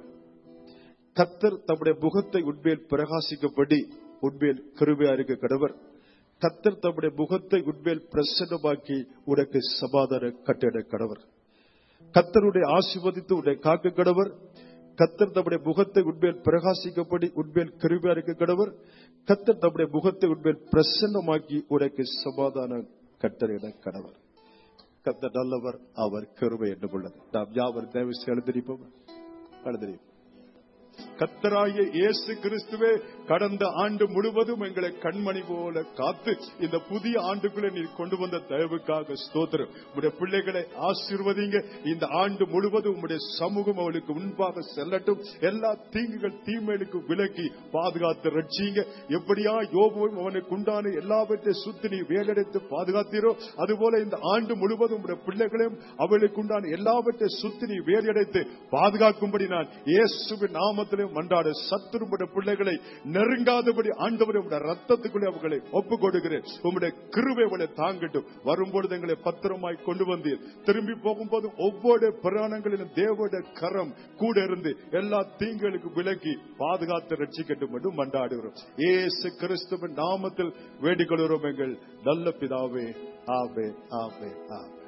கத்தர் தம்முடைய முகத்தை உண்மையில் பிரகாசிக்கப்படி உண்மையில் கிருபையா இருக்க கடவர் கத்தர் தம்முடைய முகத்தை உண்மையில் பிரசன்னமாக்கி உனக்கு சமாதான கட்டிட கடவர் கத்தருடைய ஆசீர்வதித்து உன்னை காக்க கடவர் கத்தர் தம்முடைய முகத்தை உண்மையில் பிரகாசிக்கப்படி உண்மையில் கிருபையா இருக்க கடவர் கத்தர் தம்முடைய முகத்தை உண்மையில் பிரசன்னமாக்கி உனக்கு சமாதான கட்டளையிட கடவர் கத்த நல்லவர் அவர் கருவை என்று உள்ளது நாம் யாவர் தேவை எழுந்திருப்போம் எழுந்திருப்போம் கத்தராகிய இயேசு கிறிஸ்துவே கடந்த ஆண்டு முழுவதும் எங்களை கண்மணி போல காத்து இந்த புதிய ஆண்டுக்குள்ள நீ கொண்டு வந்த தயவுக்காக ஸ்தோத்திரம் உடைய பிள்ளைகளை ஆசீர்வதிங்க இந்த ஆண்டு முழுவதும் உம்முடைய சமூகம் அவளுக்கு முன்பாக செல்லட்டும் எல்லா தீங்குகள் தீமைகளுக்கு விலக்கி பாதுகாத்து ரட்சிங்க எப்படியா யோபுவும் அவனுக்கு உண்டான எல்லாவற்றை சுத்தி நீ வேலெடுத்து பாதுகாத்தீரோ அதுபோல இந்த ஆண்டு முழுவதும் உடைய பிள்ளைகளையும் அவளுக்கு உண்டான எல்லாவற்றை சுத்தி நீ வேலையடைத்து பாதுகாக்கும்படி நான் இயேசுவின் நாமத்திலே மன்றாட சத்துருடைய பிள்ளைகளை நெருங்காதபடி ஆண்டவர் உடைய ரத்தத்துக்குள்ளே அவர்களை ஒப்புக் கொடுக்கிறேன் உம்முடைய கிருவை அவளை தாங்கட்டும் வரும்பொழுது எங்களை பத்திரமாய் கொண்டு வந்தீர் திரும்பி போகும்போது ஒவ்வொரு புராணங்களிலும் தேவோட கரம் கூட இருந்து எல்லா தீங்களுக்கு விலக்கி பாதுகாத்து ரட்சிக்கட்டும் என்று மன்றாடுகிறோம் ஏசு கிறிஸ்துவின் நாமத்தில் வேண்டிக் கொள்கிறோம் எங்கள் நல்ல பிதாவே ஆவே ஆவே ஆவே